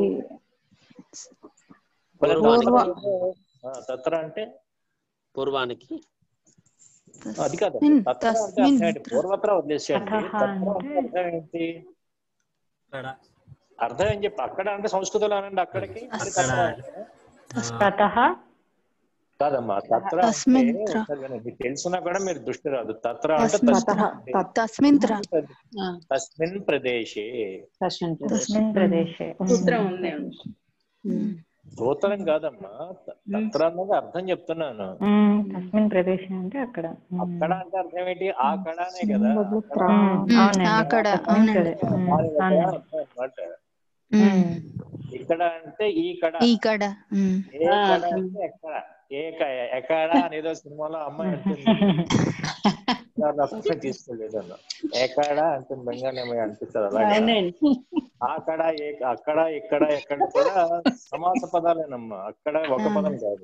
మరి పూర్వ. ఆ, తత్ర అంటే పూర్వానికి అది కాదు తస్మిన్ తత్ర అంటే తస్మిన్ అర్థం ఏంటి పూర్వత్ర వదిలేసేయండి తథః తత్ర అంటే అంటే అర్థం ఏంటి అక్కడ అర్థం ఏం చెప్పి అక్కడ అంటే సంస్కృతంలో అనండి అక్కడికి మరి అక్కడ తత్ర అంటే? తతః కాదమ్మా తత్ర తస్మిన్ అంటే త్ర. ఒకసారి వినండి. మీకు తెలిసినా కూడా మీరు దృష్టి రాదు తత్ర అంటే తస్మిన్ తస్మిన్ త్ర. తస్మిన్ త్ర. తస్మిన్ ప్రదేశే తస్మిన్ తస్మిన్ ప్రదేశే సూత్రం ఉంది సూత్రం కాదమ్మా త- తత్ర అన్నది అర్థం చెప్తున్నాను ఉమ్, తస్మిన్ ప్రదేశం అంటే అక్కడ ఉమ్. అక్కడ అంటే అర్థం ఏంటి ఆ కడానే కదా బదులు త్రా ఉమ్, అవునండి అక్కడ తస్మిన్ అవునండి ప్రదే- ఉమ్, దాని వల్ల అవునండి అర్థం అన్నమాట ఉమ్. ఇక్కడ అంటే ఈ కడ ఈ కడ ఉమ్. ఏ కడ అంటే ఎక్కడ ఏక ఎక్కడ అనేదో సినిమాలో అమ్మాయి అంటుంది నా పక్కన తీసుకోలేదు అన్న ఎక్కడ అంటే బెంగాలీ అమ్మాయి అనిపిస్తుంది అలాగే అవునండి అక్కడ ఏ- అక్కడ ఇక్కడ ఎక్కడ కూడా సమాస పదాలేనమ్మా అక్కడ ఒక పదం కాదు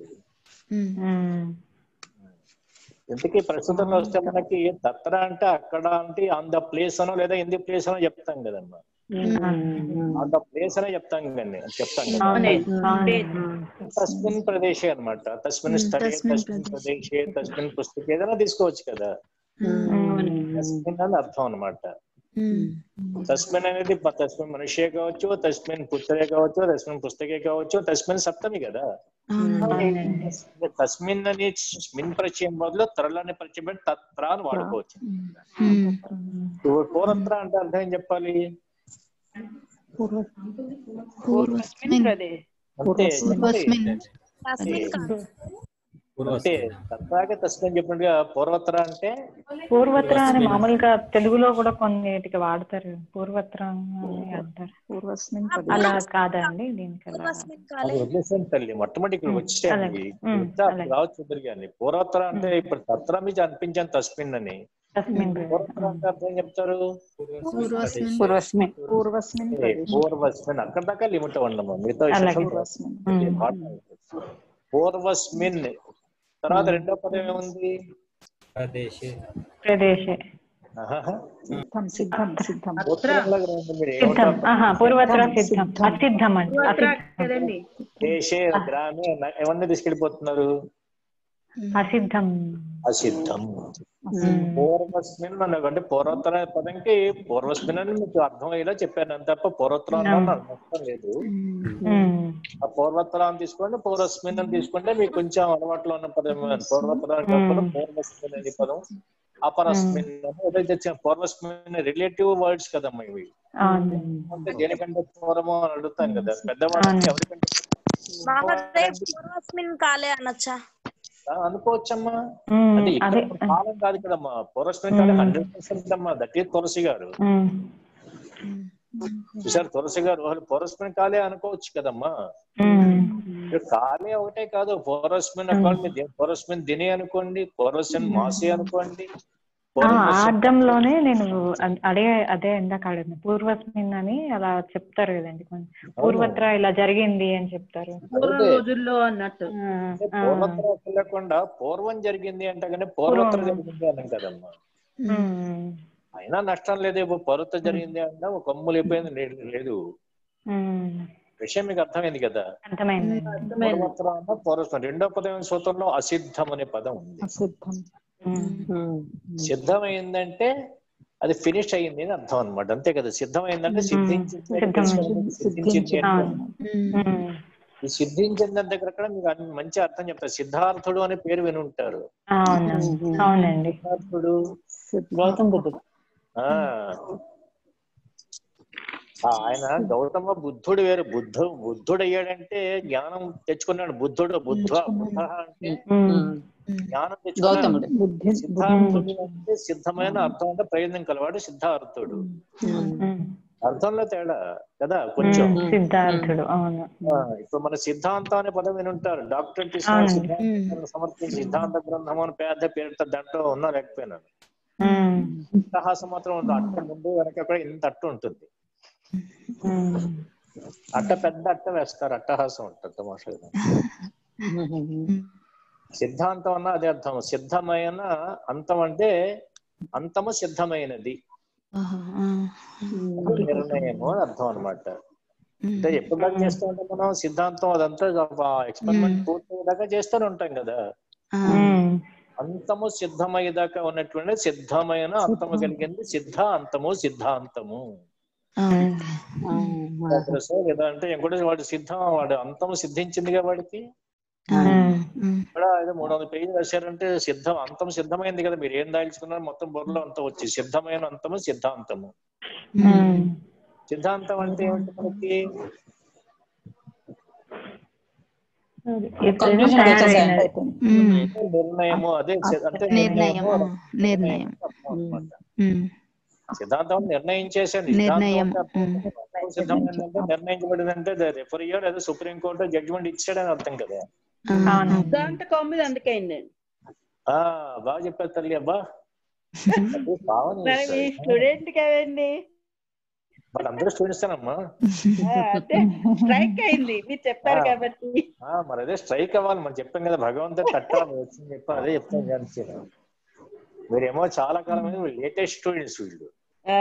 ఇంతకీ ప్రస్తుతంలో వస్తే మనకి తత్ర అంటే అక్కడ అంటే ఆన్ ద ప్లేస్ అనో లేదా ఇన్ ది ప్లేస్ అనో చెప్తాం కదమ్మా ఆన్ ద ప్లేస్ అనే చెప్తాం కదండి చెప్తాం కదా తస్మిన్ ప్రదేశే అన్నమాట తస్మిన్ స్థలే తస్మిన్ ప్రదేశే తస్మిన్ పుస్తకే ఏదైనా తీసుకోవచ్చు కదా తస్మిన్ అని అర్థం అన్నమాట తస్మిన్ అనేది ప- తస్మిన్ మనిషే కావచ్చు తస్మిన్ పుత్రే కావచ్చు తస్మిన్ పుస్తకే కావచ్చు తస్మిన్ సప్తమి కదా తస్మిన్ అని స్మిన్ పరిచయం బదులు త్రలని పరిచయం పెట్టి తత్ర అని వాడుకోవచ్చు ఇప్పుడు పూర్వత్ర అంటే అర్థం ఏం చెప్పాలి పూర్వస్మిన్ అంతే పూర్వస్మిన్ అంటే తత్రాగే తస్మిన్ చెప్పినట్టుగా పూర్వత్ర అంటే పూర్వత్ర అని మామూలుగా తెలుగులో కూడా కొన్నిటికి వాడతారు పూర్వత్ర అని అంటారు పూర్వస్మిన్ అలా కాదా అండి దీనికి అలా అది వదిలేసాను తల్లి మొట్టమొదటి ఇక్కడ వచ్చేయండి అలాగే. ఉమ్, ఇంత అప్పుడు రావచ్చు ఎదురు కానీ పూర్వత్ర అంటే ఇప్పుడు తత్ర మీద అనిపించాను తస్మిన్ అని తస్మిన్ పూర్వత్ర అంటే అర్థం ఏం చెప్తారు పూర్వస్మిన్ పూర్వస్మిన్ పూర్వస్మిన్ ఏ, ప్రదేశం పూర్వస్మిన్ అక్కడ దాకా లిమిట్ ఉండమ్మా మిగతా అలాగే. విషయం పూర్వస్మిన్ తర్వాత రెండో పదం ఏముంది ప్రదేశే ప్రదేశే ఆహాహా. సిద్ధం సిద్ధం సిద్ధం ఉత్తరంలాగా ఉంది. మీరు సిద్ధం ఏమంటారు ఆహా పూర్వత్ర సిద్ధం సిద్ధం. అసిద్ధం అండి పూర్వత్ర అసిద్ధం కదండి దేశే గ్రామే న- ఎవరిని తీసుకెళ్ళిపోతున్నారు అసిద్ధం అసిద్ధం పూర్వస్మిన్ అంటే పూర్వోత్తర పదంకి పూర్వస్మిన్ అని మీకు అర్థమయ్యేలా చెప్పాను అంత తప్ప పూర్వోత్తరం అన్నా నాకు నష్టం లేదు ఆ పూర్వోత్తరం తీసుకోండి పూర్వస్మిన్ అని తీసుకుంటే మీకు కొంచెం అలవాట్లో ఉన్న పదం పూర్వోత్తరం కాకుండా పూర్వస్మిన్ అనే పదం అపరస్మిన్ అని ఏదైతే తెచ్చిన పూర్వస్మిన్ రిలేటివ్ వర్డ్స్ కదమ్మా ఇవి అవును అంటే దేనికంటే పూర్వము అని అడుగుతాం కదా పెద్దవాళ్ళకి ఎవరికంటే మహాదే పూర్వస్మిన్ కాలే అనొచ్చా ఆ, అనుకోవచ్చమ్మా ఉమ్, అంటే అదే ఇక్కడ కాలం కాదు కదమ్మా పూర్వస్మిన్ కాలం హండ్రెడ్ పర్సెంట్ అమ్మా దట్ ఈస్ తులసి గారు ఉమ్, చూసారు తులసి గారు వాళ్ళు పూర్వస్మిన్ కాలే అనుకోవచ్చు కదమ్మా ఉమ్, ఇక్కడ కాలే ఒకటే కాదు పూర్వస్మిన్ అనుకోండి ది- పూర్వస్మిన్ దిని అనుకోండి పూర్వస్మిన్ మాసి అనుకోండి ఆ, ఆ అర్థంలోనే నేను అ- అడే అదే ఇందాక అడిగిన పూర్వస్మిన్ అని అలా చెప్తారు కదండి కొంచెం పూర్వత్ర ఇలా జరిగింది అని చెప్తారు పూర్వ అదే. రోజుల్లో అన్నట్టు ఆ, ఆ, పూర్వత్ర లేకుండా పూర్వం జరిగింది అంటే కానీ పూర్వత్ర పూర్వం. జరిగింది అన్నాం కదమ్మా ఉమ్, అయినా నష్టం లేదు ఇప్పుడు పర్వత జరిగింది అంటే ఒక కొమ్ములు అయిపోయింది లే- లేదు ఉమ్, విషయం మీకు అర్థమైంది కదా అర్థమైంది పూర్వత్ర అన్న పూర్వస్వం రెండో పదం సూత్రంలో అసిద్ధం అనే పదం ఉంది అసిద్ధం సిద్ధమైందంటే అది ఫినిష్ అయ్యింది అని అర్థం అన్నమాట అంతే కదా సిద్ధమైందంటే మ్మ్. సిద్ధించింది సిద్ధమైంది. సిద్ధించింది అని అవును. ఉమ్, ఈ సిద్ధించిన దగ్గర కూడా మీకు అన్ని మంచి అర్థం చెప్తారు సిద్ధార్థుడు అనే పేరు విని ఉంటారు అవును అవునండి సిద్ధార్థుడు గౌతమ్ బుద్ధుడు ఆ ఆ, ఆయన గౌతమ బుద్ధుడు వేరు బుద్ధు బుద్ధుడు అయ్యాడంటే జ్ఞానం తెచ్చుకున్నాడు బుద్ధుడు బుద్ధ బుద్ధ అంటే ఉమ్, జ్ఞానం తెచ్చుకున్నాడు గౌతముడు బుద్ధి సిద్ధార్థుడు అంటే సిద్ధమైన అర్థం అంటే ప్రయోజనం కలవాడు సిద్ధార్థుడు ఉమ్, అర్థంలో తేడా కదా కొంచెం ఉమ్, సిద్ధార్థుడు అవును ఆ, ఇప్పుడు మన సిద్ధాంతం అనే పదం విని ఉంటారు డాక్టర్ తీసుకున్న అవునండి. సిద్ధాంతాన్ని సమర్పించి సిద్ధాంత గ్రంథం అని పెద్ద పేరుతో దాంట్లో ఉన్నా లేకపోయినా ఉమ్, అట్టహాసం మాత్రం ఉంది అట్ట ముందు వెనక కూడా ఇంత అట్టు ఉంటుంది ఉమ్, అట్ట పెద్ద అట్ట వేస్తారు అట్టహాసం ఉంటుంది తమాషగా సిద్ధాంతం అన్న అదే అర్థం సిద్ధమైన అంతం అంటే అంతము సిద్ధమైనది ఆహా, ఆ. అది నిర్ణయము అని అర్థం అనమాట అంటే ఎప్పుడు దాకా చేస్తూ ఉంటాం మనం సిద్ధాంతం అదంతా ఎక్స్పెరిమెంట్ పూర్తయ్యేదాకా చేస్తూనే ఉంటాం కదా ఆ. ఉమ్, అంతము సిద్ధమయ్యేదాకా ఉన్నటువంటి సిద్ధమైన అంతము కలిగింది సిద్ధ అంతము సిద్ధాంతము అవునండి తెలుసా లేదా అంటే ఇంకోటి వాడు సిద్ధం వాడు అంతము సిద్ధించిందిగా వాడికి ఉమ్, ఉమ్. ఇక్కడ ఏదో మూడు వందల పేజీలు రాశారంటే సిద్ధం అంతం సిద్ధమైంది కదా మీరు ఏం దాల్చుకున్నారు మొత్తం బుర్రలో అంతా వచ్చి సిద్ధమైన అంతము సిద్ధాంతము ఉమ్, సిద్ధాంతం అంటే ఏమిటి మనకి ఇదేమో Conclusion తయారైనది. ఉమ్. నిర్ణయము అదే సి- అంటే నిర్ణయం నిర్ణయము ఆ, నిర్ణయం అర్థం అన్నమాట. ఉమ్. సిద్ధాంతం నిర్ణయం చేశాను నిర్ణయం, సిద్ధమైందంటే నిర్ణయించబడిందంటే రెఫరీయో లేదా సుప్రీం కోర్టు జడ్జిమెంట్ ఇచ్చాడని అర్థం కదా దాంతో కౌమిది అందుకే అయిందండి ఆ బాగా చెప్పారు తల్లి అబ్బా అది భావన మరి మీ చేస్తారు. స్టూడెంట్ కదండి వాళ్ళందరూ స్టూడెంట్స్ అమ్మా ఆ, అంటే స్ట్రైక్ అయింది మీరు చెప్పారు ఆ. కాబట్టి ఆ, మరి అదే స్ట్రైక్ అవ్వాలి మనం చెప్పాం కదా భగవంతుడు తట్టాలి వచ్చింది చెప్పాను అదే చెప్తాం కానీ మీరేమో చాలా కాలం లేటెస్ట్ స్టూడెంట్స్ వీళ్ళు ఆ,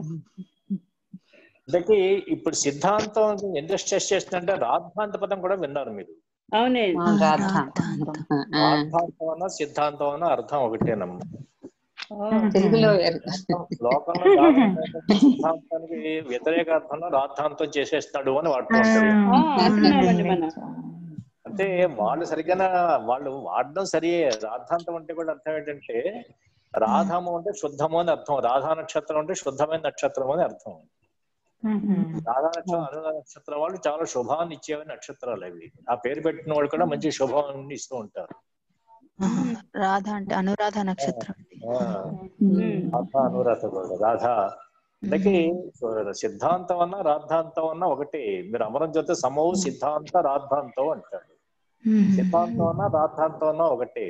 అందుకే ఇప్పుడు సిద్ధాంతం ఎందుకు స్ట్రెస్ చేస్తుందంటే రాద్ధాంత పదం కూడా విన్నారు మీరు అవునండి రాద్ధాంతం రాద్ధాంతం అన్న సిద్ధాంతం అన్న అర్థం ఒకటేనమ్మా తెలుగులో వేరు. లోకంలో రాద్ధాంతం సిద్ధాంతానికి వ్యతిరేక అర్థంలో రాద్ధాంతం చేసేస్తున్నాడు అని వాడుతూ ఉంటారు ఆ, అంటున్నామండి మనం అంటే వాళ్ళు సరిగ్గా వాళ్ళు వాడడం సరియే రాద్ధాంతం అంటే కూడా అర్థం ఏంటంటే రాధము అంటే శుద్ధము అని అర్థం రాధా నక్షత్రం అంటే శుద్ధమైన నక్షత్రం అని అర్థం రాధా నక్షత్రం అనురాధ నక్షత్రం వాళ్ళు చాలా శుభాన్ని ఇచ్చేవి నక్షత్రాలు అవి ఆ పేరు పెట్టిన వాళ్ళు కూడా మంచి శుభాన్ని ఇస్తూ ఉంటారు ఆహా. రాధ అంటే అనురాధ నక్షత్రం ఆ, రాధ అనురాధ కూడా రాధ అందుకే సిద్ధాంతం అన్న రాద్ధాంతం అన్న ఒకటి మీరు అమరం చూస్తే సమవు సిద్ధాంత రాద్ధాంతం అంటారు సిద్ధాంతం అన్న రాద్ధాంతం అన్న ఒకటే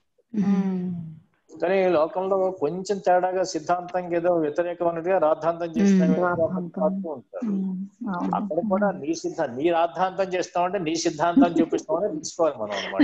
కానీ లోకంలో కొంచెం తేడాగా సిద్ధాంతం ఏదో వ్యతిరేకం అన్నట్టుగా రాద్ధాంతం చేసిన ఉంటారు అక్కడ కూడా నీ సిద్ధ నీ రాద్ధాంతం చేస్తామంటే నీ సిద్ధాంతం చూపిస్తామని తీసుకోవాలి మనం అనమాట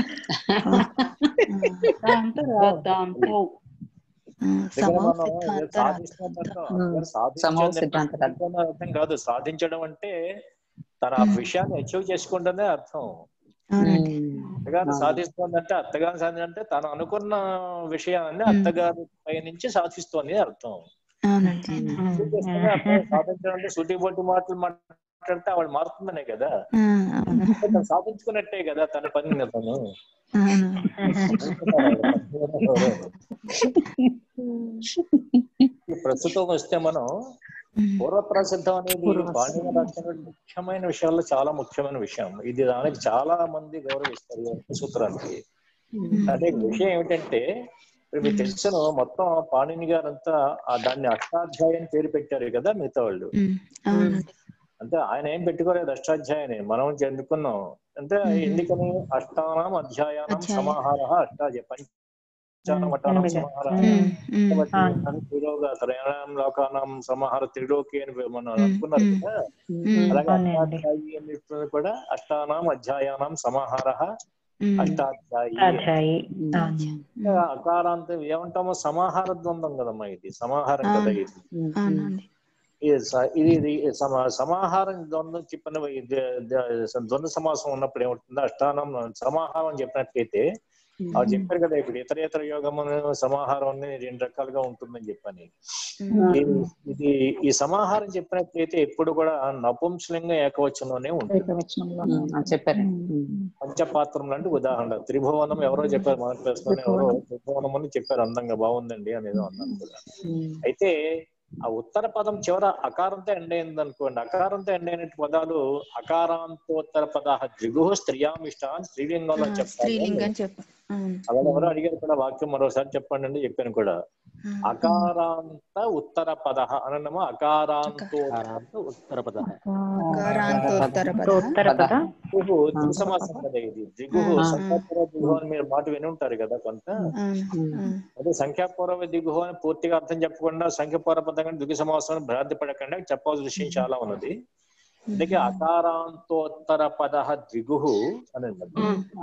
దాంతో రాద్ధాంతం దగ్గర మనం ఏదో సాధిస్తున్నట్టు అక్కడ సమూహ సాధించేది సిద్ధాంత సాధించడం అర్థం కాదు సాధించడం అంటే తన ఆ విషయాన్ని అచీవ్ చేసుకుంటేనే అర్థం అత్తగారు సాధిస్తోందంటే అత్తగారు సాధించంటే తను అనుకున్న విషయాన్ని అత్తగారి పై నుంచి సాధిస్తోంది అని అర్థం అవునండి అచీవ్ చేస్తేనే అర్థం. సాధించడం అంటే సూటిపోటి మాటలు మాట్లాడితే ఆవిడ మారుతుందనే కదా ఆ, అవును అంటే తను సాధించుకున్నట్టే కదా తన పని తను అవును ఈ ప్రస్తుతం వస్తే మనం పూర్వ ప్రసిద్ధం అనేది పాండ్య రాష్ట్రంలో ముఖ్యమైన విషయాల్లో చాలా ముఖ్యమైన విషయం ఇది దానికి చాలా మంది గౌరవిస్తారు ఈ ఒక్క సూత్రానికి అదే విషయం ఏమిటంటే ఇప్పుడు మీకు తెలుసును మొత్తం పాణిని గారంతా ఆ దాన్ని అష్టాధ్యాయం పేరు పెట్టారు కదా మిగతా వాళ్ళు అవునండి అంటే ఆయన ఏం పెట్టుకోలేదు అష్టాధ్యాయని మనం చెందుకున్నాం అంటే ఎందుకని అష్టానం అధ్యాయానం సమాహార అష్టాధ్యాయ పంచానమటానం సమాహార త్రిలోక త్రయాణం లోకానం సమాహార త్రిలోకి అని మనం అనుకున్నారు కదా అలాగే అష్టాధ్యాయి అని చెప్తుంది కూడా అష్టానాం అధ్యాయానం సమాహార అష్టాధ్యాయి అధ్యాయి ఇంకా అకారాంతం ఏమంటామో సమాహార ద్వంద్వం కదమ్మా ఇది సమాహారం కదా ఇది అవునండి ఇది స- ఇది ఇది సమ- సమాహారం ద్వంద్వం చెప్పిన ఇది- ఇది ద్వంద్వ సమాసం ఉన్నప్పుడు ఏమవుతుంది అష్టానం సమాహారం అని చెప్పినట్లయితే అవి చెప్పారు కదా ఇప్పుడు ఇతర ఇతర యోగము సమాహారం అనేది రెండు రకాలుగా ఉంటుందని చెప్పని ఇది- ఇది ఈ సమాహారం చెప్పినట్లయితే ఎప్పుడు కూడా నపుంసలింగ ఏకవచనంలోనే ఉంటుంది చెప్పారు పంచపాత్రం లాంటి ఉదాహరణ త్రిభువనం ఎవరో చెప్పారు మన ప్రశ్న ఎవరో త్రిభువనం అని చెప్పారు అందంగా బాగుందండి అనేది అన్నారు కూడా అయితే ఆ ఉత్తర పదం చివర అకారంతో ఎండ్ అయింది అనుకోండి అకారంతో ఎండ్ అయినట్టు పదాలు అకారాంతోత్తర పద ద్విగు స్త్రియామిష్ట అని స్త్రీలింగంలో చెప్పాలి స్త్రీలింగం చెప్పు అవును అలా ఎవరో అడిగారు కూడా వాక్యం మరోసారి చెప్పండి అండి చెప్పాను కూడా అకారాంత ఉత్తర పద అనమో అకారాంతో ఉత్తర పద అకారాంతోత్తర పద ఉత్తర పద దిగుహు దిగుసమాసం కదా ఇది దిగుహు సంఖ్యాపూర్వ దిగుహు అని మీరు మాట విని ఉంటారు కదా కొంత అవును అదే సంఖ్యాపూర్వ దిగుహు అని పూర్తిగా అర్థం చెప్పకుండా సంఖ్యాపూర్వ పదంగా దిగు సమాసం భ్రాంతి పడకుండా చెప్పాల్సిన విషయం చాలా ఉన్నది అందుకే అకారాంతోత్తర పద ద్విగుహు అని ఉన్నది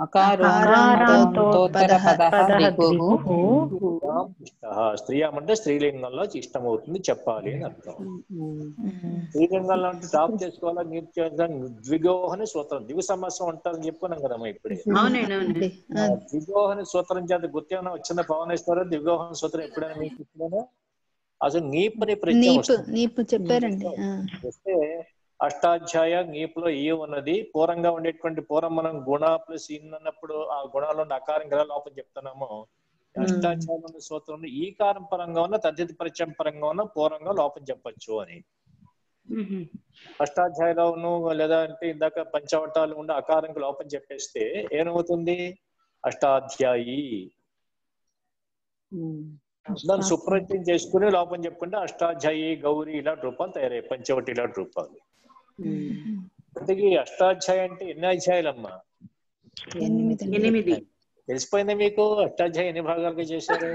అకారాంతోత్తర పద దిగుహు స్త్రీయాం ఇష్టః. స్త్రీయాం అంటే స్త్రీలింగంలో ఇష్టమవుతుంది చెప్పాలి అని అర్థం స్త్రీలింగంలో అంటే టాప్ చేసుకోవాలా నీట్ చేయాలి ద్విగోహని సూత్రం దిగు సమస్య ఉంటారని చెప్పుకున్నాం కదమ్మా ఇప్పుడే అవునండి అవునండి ఆ, ద్విగోహని సూత్రం చేత గుర్తేమైనా వచ్చిందా పవనేశ్వర ద్విగోహన సూత్రం ఎప్పుడైనా మీకు ఇచ్చినా అసలు నీపుని ప్రత్యయం నీపు వస్తుంది నీపు చెప్పారండి ఆ. వస్తే అష్టాధ్యాయ నీపులో ఈ ఉన్నది పూర్వంగా ఉండేటువంటి పూర్వం మనం గుణ ప్లస్ ఇన్ అన్నప్పుడు ఆ గుణాలు ఉన్న అకారం కదా లోపల చెప్తున్నాము అష్టాధ్యాయంలో ఉన్న సూత్రంలో ఈ కారం పరంగా ఉన్న తద్దిత పరిచయం పరంగా ఉన్న పూర్వంగా లోపం చెప్పొచ్చు అని అష్టాధ్యాయులను లేదా అంటే ఇందాక పంచవటాలు ఉండి అకారంకి లోపం చెప్పేస్తే ఏమవుతుంది అష్టాధ్యాయి దాన్ని సుప్రత్యం చేసుకుని లోపం చెప్పుకుంటే అష్టాధ్యాయి గౌరి ఇలాంటి రూపాలు తయారయ్యాయి పంచవటి ఇలాంటి రూపాలు అందుకే ఈ అష్టాధ్యాయ అంటే ఎన్ని అధ్యాయులమ్మా ఎనిమిది ఎనిమిది తెలిసిపోయింది మీకు అష్టాధ్యాయ ఎన్ని భాగాలుగా చేశారు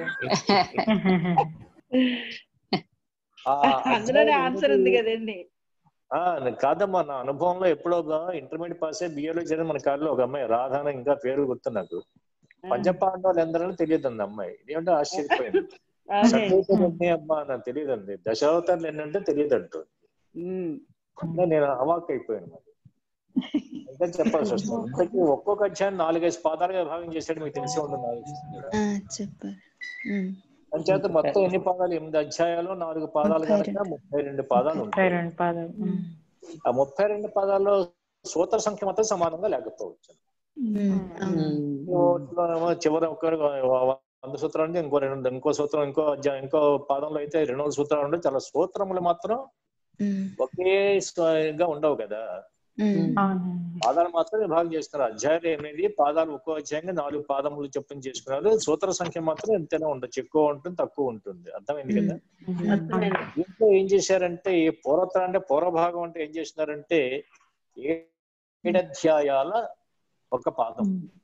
ఆ అందులోనే అధ్యాయం ఆన్సర్ ఉంది కదండి ఆ, కాదమ్మా నా అనుభవంలో ఎప్పుడో ఇంటర్మీడియట్ పాస్ అయ్యి బిఏలో చేరిన మన కారులో ఒక అమ్మాయి రాధాన ఇంకా పేరు గుర్తు నాకు పంచపాండవులు ఎందరో తెలియదు అంది అమ్మాయి ఇదేంటో ఆశ్చర్యపోయింది అదే. సత్యవతులు ఎన్ని అమ్మా నాకు తెలియదు అంది దశావతారులు ఎన్నంటే తెలియదు అంటూ ఉమ్. అంటే నేను అవాక్ అయిపోయాను మరి ఇంకా చెప్పాల్సి వస్తుంది ఇంతకీ ఒక్కొక్క అధ్యాయం నాలుగైదు పాదాలుగా భాగం చేశాడు మీకు తెలిసి ఉంటుంది నాకు తెలిసి. ఆ, చెప్పారు ఉమ్. అంచేత మొత్తం ఎన్ని పాదాలు ఎనిమిది అధ్యాయాలు నాలుగు పాదాలు ముప్పై కనుక ముప్పై రెండు పాదాలు ముప్పై ఉంటాయి రెండు పాదాలు ఉమ్. ఆ ముప్పై రెండు పదాల్లో సూత్ర సంఖ్య మాత్రం సమానంగా లేకపోవచ్చు ఉమ్. అవును. ఓట్లోనేమో చివరి ఒక వంద సూత్రాలు అంటే ఇంకో రెండు ఇంకో సూత్రం ఇంకో అధ్యాయం ఇంకో పాదంలో అయితే రెండు వందల సూత్రాలు ఉంటే చాలా సూత్రములు మాత్రం ఉమ్. ఒకే స్వ- గా ఉండవు కదా ఉమ్. అవునండి పాదాలు మాత్రం విభాగం చేస్తున్నారు అధ్యాయాలు ఎనిమిది పాదాలు ఒక్కో అధ్యాయంగా నాలుగు పాదములు చొప్పున చేసుకున్నారు సూత్ర సంఖ్య మాత్రం ఎంతైనా ఉండొచ్చు ఎక్కువ ఉంటుంది తక్కువ ఉంటుంది అర్థమైంది కదా అర్థమైంది. దీంట్లో ఏం చేశారంటే ఈ పూర్వత్రం అంటే పూర్వభాగం అంటే ఏం చేసినారంటే ఏ- ఏడధ్యాయాల ఒక పాదం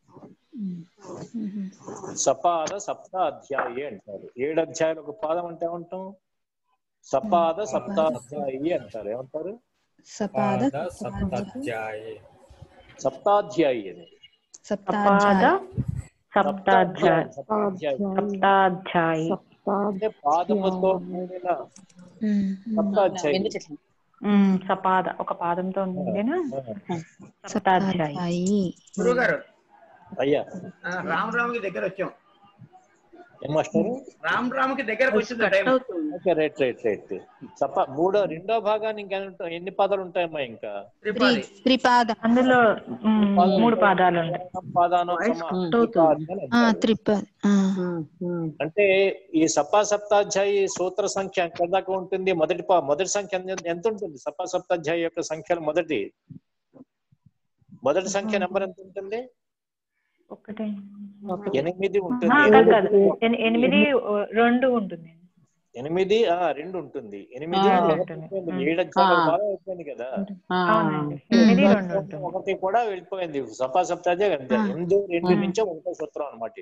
ఉమ్. సపాద సప్త అధ్యాయి అంటారు ఏడు అధ్యాయులు ఒక పాదం అంటే ఏమంటాం సపాద సప్త అధ్యాయి అంటారు ఏమంటారు సపాద పాద సప్తధ్యాయే సప్తాధ్యాయి అని సపాద సప్తాధ్యాయ సప్తాధ్యాయ సప్తాధ్యాయి సప్తాధ్యాయి అంటే పాదముతో కూడిన ఉమ్. సప్తాధ్యాయి ఉమ్, సపాద ఒక పాదంతో ఉండిన సప్తాధ్యాయి సప్తాధ్యాయి గురువు గారు అయ్యా రామ్ రామ్కి దగ్గర వచ్చాం ఏం మాస్టారు రామ్ రామ్కి దగ్గరకు వచ్చింది time okay right right right సప మూడో రెండో భాగాన్ని ఇంకా ఎన్ని పదాలు ఉంటాయమ్మా ఇంకా త్రి త్రిపాద అందులో ఉమ్, మూడు పాదాలు ఉంటాయి పాదానం ఆ, త్రిపాద ఆ. అంటే ఈ సపా సప్తాధ్యాయి సూత్ర సంఖ్య ఎక్కడ దాకా ఉంటుంది మొదటి పా మొదటి సంఖ్య ఎంత- ఎంత ఉంటుంది సపా సప్తాధ్యాయి యొక్క సంఖ్యలు మొదటి మొదటి సంఖ్య నెంబర్ ఎంత ఉంటుంది ఒకటే ఎనిమిది ఆ, ఉంటుంది కాదు కాదు ఎని- ఎనిమిది ఓ, రెండు ఉంటుంది ఎనిమిది ఆ రెండు ఉంటుంది ఎనిమిది ఆ, ఒకటి ఉంటుంది. అయిపోయింది. ఏడు అధ్యాయాలు బాగా అయిపోయింది కదా అవునండి ఎనిమిది రెండు ఉంటుంది ఒకటి కూడా వెళ్ళిపోయింది సపా సప్తాధ్యాయ అంతే ఎనిమిది రెండు నుంచే ఒకటో సూత్రం అనమాట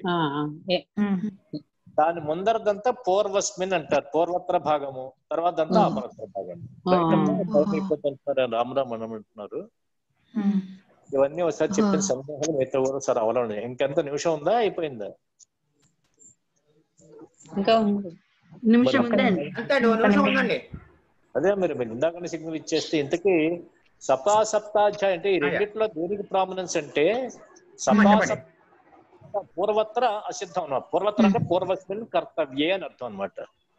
దాని ముందరదంతా పూర్వస్మిన్ అంటారు పూర్వత్ర భాగము తర్వాత అంతా అపరత్ర భాగం రైట్ అమ్మా? టైం అయిపోతుంటారు రామరామ్ అని అంటున్నారు ఇవన్నీ ఒకసారి చెప్పిన సందేహాలు మిగతా కూడా ఒకసారి అవలండి ఇంకెంత నిమిషం ఉందా అయిపోయిందా ఇంకా ఉంది నిమిషం మరి ఉందండి అంతే అండి ఓ నిమిషం ఉందండి అదే మీరు మీరు ఇందాకనే సిగ్నల్ ఇచ్చేస్తే ఇంతకీ సపా సప్తాధ్యాయ అంటే ఈ రెండిట్లో దేనికి ప్రామినెన్స్ అంటే సపా చెప్పండి. సప్త పూర్వత్ర అసిద్ధం అన్నమాట పూర్వత్ర అంటే పూర్వస్మిన్ కర్తవ్యే అని అర్థం అనమాట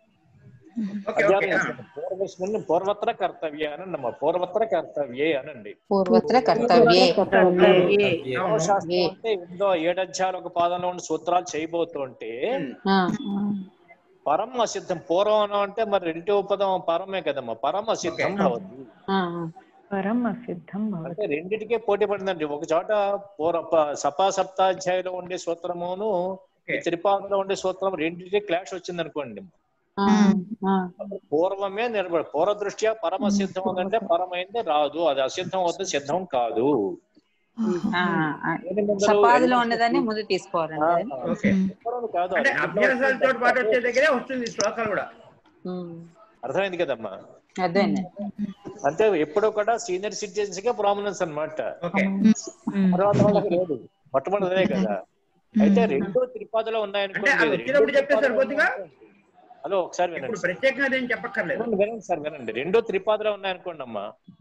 ఓకే ఓకే ఆ. పూర్వస్మిన్ పూర్వత్ర కర్తవ్య అని అన్నమా పూర్వత్ర కర్తవ్యే అనండి పూర్వత్ర కర్తవ్యే శాస్త్రం అంటే ఎందో ఏడధ్యాయులు ఒక పాదంలో ఉండి సూత్రాలు చేయబోతుంటే ఆ, పరం అసిద్ధం పూర్వం అనం అంటే మరి రెండవ పదం పరమే కదమ్మా పరం అసిద్ధం భవతి ఆ, పరం అసిద్ధం భవతి అంటే రెండిటికే పోటీ పడిందండి ఒక చోట పూర్వ ప- సపా సప్తాధ్యాయులో ఉండే సూత్రమును ఈ త్రిపాదలో ఉండే సూత్రం రెండింటికి క్లాష్ వచ్చింది అనుకోండి ఆ, ఆ. పూర్వమే నిలబడి పూర్వ దృష్ట్యా పరమ సిద్ధం అంటే పరమైంది రాదు అది అసిద్ధం అవుతుంది సిద్ధం కాదు ఆ, ఆ. సపాదిలో ఉన్నదాన్ని ముందు తీసుకోవాలండి అది. ఓకే పూర్వం కాదు అంటే అది అభ్యాసాలతో పాటు వచ్చే దగ్గరే వస్తుంది ఈ శ్లోకాలు కూడా ఉమ్, అర్థమైంది కదమ్మా అదేనండి అంటే ఎప్పుడూ కూడా సీనియర్ సిటిజన్స్ గా ప్రామినెన్స్ అన్నమాట ఓకే తర్వాత వాళ్ళకి లేదు మొట్టమొదటి అదే కదా అయితే రెండో త్రిపాదలో అంటే ఉన్నాయనుకోండి అది వచ్చినప్పుడు చెప్తే సరిపోతుందిగా హలో ఒకసారి ఇప్పుడు వినండి ప్రత్యేకంగా ఏం చెప్పక్కర్లేదు వినండి, వినండి సార్ వినండి రెండో త్రిపాదలో ఉన్నాయనుకోండి అమ్మా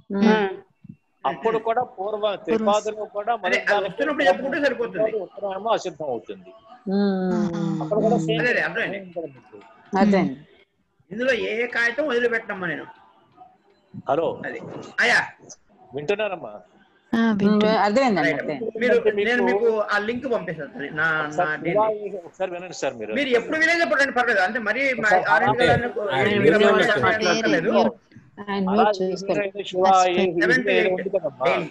అప్పుడు కూడా పూర్వ త్రిపాదలో కూడా అదే మొదటి అది దానికి వస్తున్నప్పుడు చెప్పుకుంటే సరిపోతుంది ఉత్తరమేమో అసిద్ధం అవుతుంది ఉమ్, అక్కడ కూడా same అదే అదే అర్థమైంది అదేండి ఇందులో ఏ ఏ కాగితం వదిలిపెట్టమ్మా నేను హలో అది అయ్యా వింటున్నారమ్మా ఆ, వింటున్నా. అర్థమైందండి రైట్. అర్థమైంది మీరు నేను మీకు ఆ లింక్ పంపిస్తాను నా నా ఒకసారి దీన్ని. ఇలా ఒకసారి వినండి సార్ మీరు మీరు ఎప్పుడు వినేది పడండి పర్లేదు అంటే మరి ఒకసారి ఆరెంజ్ అంటే కలర్ ఆ మీరు వీడియో రమ్మని చూస్తే చెప్పక్కర్లేదు. ఆయన అలా మ్యూట్ చేసుకోండి మీరు శివ ఏ- Seven to ఇది eight ఉంది కదమ్మా. daily.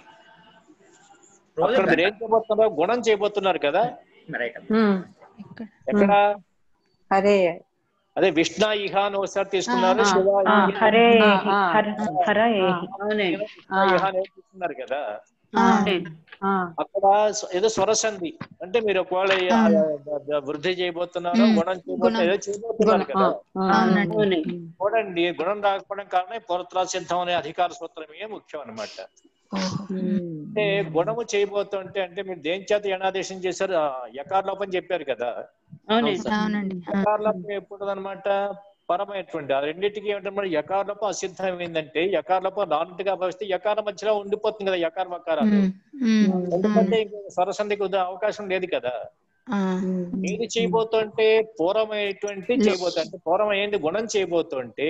రోజు అక్కడ మీరు ఏం చేయబోతున్నారు గుణం చేయబోతున్నారు కదా రైట్ ఉమ్, ఎక్కడ అదే అదే విష్ణా ఇహ అని ఒకసారి తీసుకున్నారు ఆ, శివ ఆ, ఇహ హరే ఆ, ఆ. హర హర ఏహి అవునండి విష్ణా ఇహ అని తీసుకున్నారు కదా ఆ, ఆ, అక్కడ స్వ- ఏదో స్వరసంధి అంటే మీరు ఒకవేళ ఈ- ఆ, వృద్ధి చేయబోతున్నారో ఉమ్. గుణం చేయబోతున్నారు గుణం. ఏదో చేయబోతున్నారు కదా అవునండి చూడండి గుణం రాకపోవడం కారణం పురత్రా సిద్ధం అనే అధికార సూత్రమే ముఖ్యం అన్నమాట అంటే గుణము చేయబోతుంటే అంటే మీరు దేని చేత యణాదేశం చేశారు ఆ, యకార లోపం చెప్పారు కదా అవునండి యకార లోపం ఎప్పుడు అనమాట పరమైనటువంటి ఆ రెండింటికి ఏమిటంటే యకార లోపం అసిద్ధం ఏంటంటే యకార లోపం రానట్టుగా భావిస్తే యకార మధ్యలో ఉండిపోతుంది కదా యకార వకారాలు ఎందుకంటే ఇంకో స్వరసంధికి ఉదా- అవకాశం లేదు కదా ఏది చేయబోతుంటే పూర్వమైనటువంటి చేయబోతుంటే పూర్వం ఏంది గుణం చేయబోతుంటే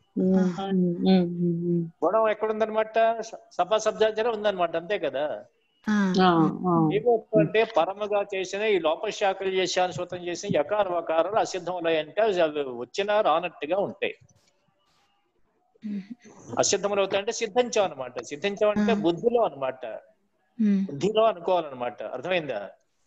గుణం ఎక్కడుందనమాట సభా శబ్దాచరం ఉందన్నమాట అంతే కదా ఏమవుతుందంటే పరమగా చేసిన ఈ లోపశాఖలు చేశాను సూతం చేసిన యకార వకారాలు అసిద్ధములు అంటే అవి వచ్చినా రానట్టుగా ఉంటాయి అసిద్ధములు అవుతాయంటే సిద్ధించాం అనమాట సిద్ధించాం అంటే బుద్ధిలో అన్నమాట బుద్ధిలో అనుకోవాలన్నమాట అర్థమైందా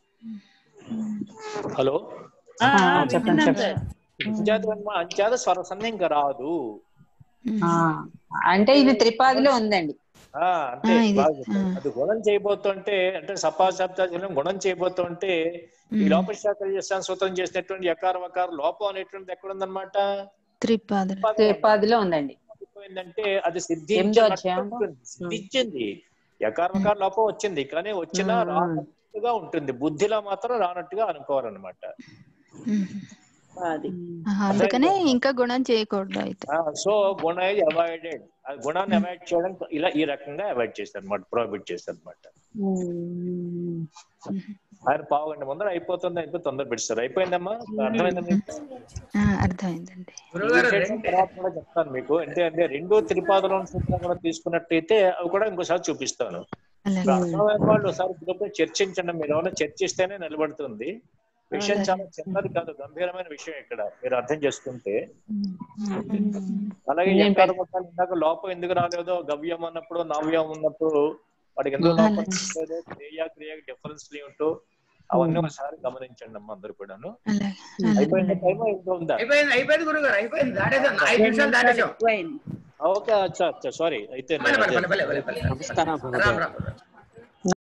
హలో చెప్పండి చెప్పండి అంచేత అన్నమా- అంచేత స్వరసంధి ఇంకా రాదు ఆ, అంటే ఇది త్రిపాదిలో ఉందండి ఆ అంటే బాగా చెప్పారు. అది గుణం చేయబోతుంటే అంటే సపా శబ్దాచలం గుణం చేయబోతుంటే ఈ లోపశాఖలు చేస్తాను సూత్రం చేసినటువంటి యకార వకార లోపం అనేటువంటిది ఎక్కడ ఉందన్నమాట త్రిపాదులు త్రిపాదిలో ఉందండి ఏంటంటే అది ఎనిమిదో అధ్యాయం. సిద్ధించినట్టు సిద్ధించింది యకార వకార లోపం వచ్చింది కానీ వచ్చినా రానట్టుగా ఉంటుంది బుద్ధిలో మాత్రం రానట్టుగా అనుకోవాలన్నమాట అది ఆహా, అందుకనే ఇంకా గుణం చేయకూడదు అయితే సో గుణ అవాయిడెడ్ ఆ గుణాన్ని అవాయిడ్ చేయడం ఇలా ఈ రకంగా అవాయిడ్ చేశారు అనమాట ప్రోహిబిట్ చేశారు అనమాట ఆయన పావు గంట ముందర అయిపోతుంది అయిపోయి తొందర పెడతారు అయిపోయిందమ్మా అర్థమైందా మీకు ఆ, అర్థమైందండి గురువుగారు ఈ విశేషం రెండు- తర్వాత కూడా చెప్తాను మీకు అంటే అంటే రెండు త్రిపాదల సూత్రం కూడా తీసుకున్నట్టయితే అవి కూడా ఇంకోసారి చూపిస్తాను ఇప్పుడు అర్థమైన వాళ్ళు ఒకసారి గ్రూప్ చర్చించండి మీరు ఏమైనా చర్చిస్తేనే నిలబడుతుంది విషయం చాలా చిన్నది కాదు గంభీరమైన విషయం ఇక్కడ మీరు అర్థం చేసుకుంటే అలాగే నేను ఎక్కడ మొత్తాలు ఇందాక లోపం ఎందుకు రాలేదో గవ్యం అన్నప్పుడు నవ్యం ఉన్నప్పుడు వాడికి ఎందుకు లోపం రాలేదో క్రియ క్రియ డిఫరెన్స్ ఏమిటో అవన్నీ ఒకసారి గమనించండి అమ్మ అందరు కూడాను అయిపోయిన టైం ఇంకా ఉందా అయిపోయింది అయిపోయింది గురుగారు అయిపోయింది దాటేసాం ఐదు నిమిషాలు దాటేసాం ఓకే అచ్చా అచ్చా సారీ అయితే భలే, భలే, భలే, భలే, భలే. నమస్కారం రామ్ రామ్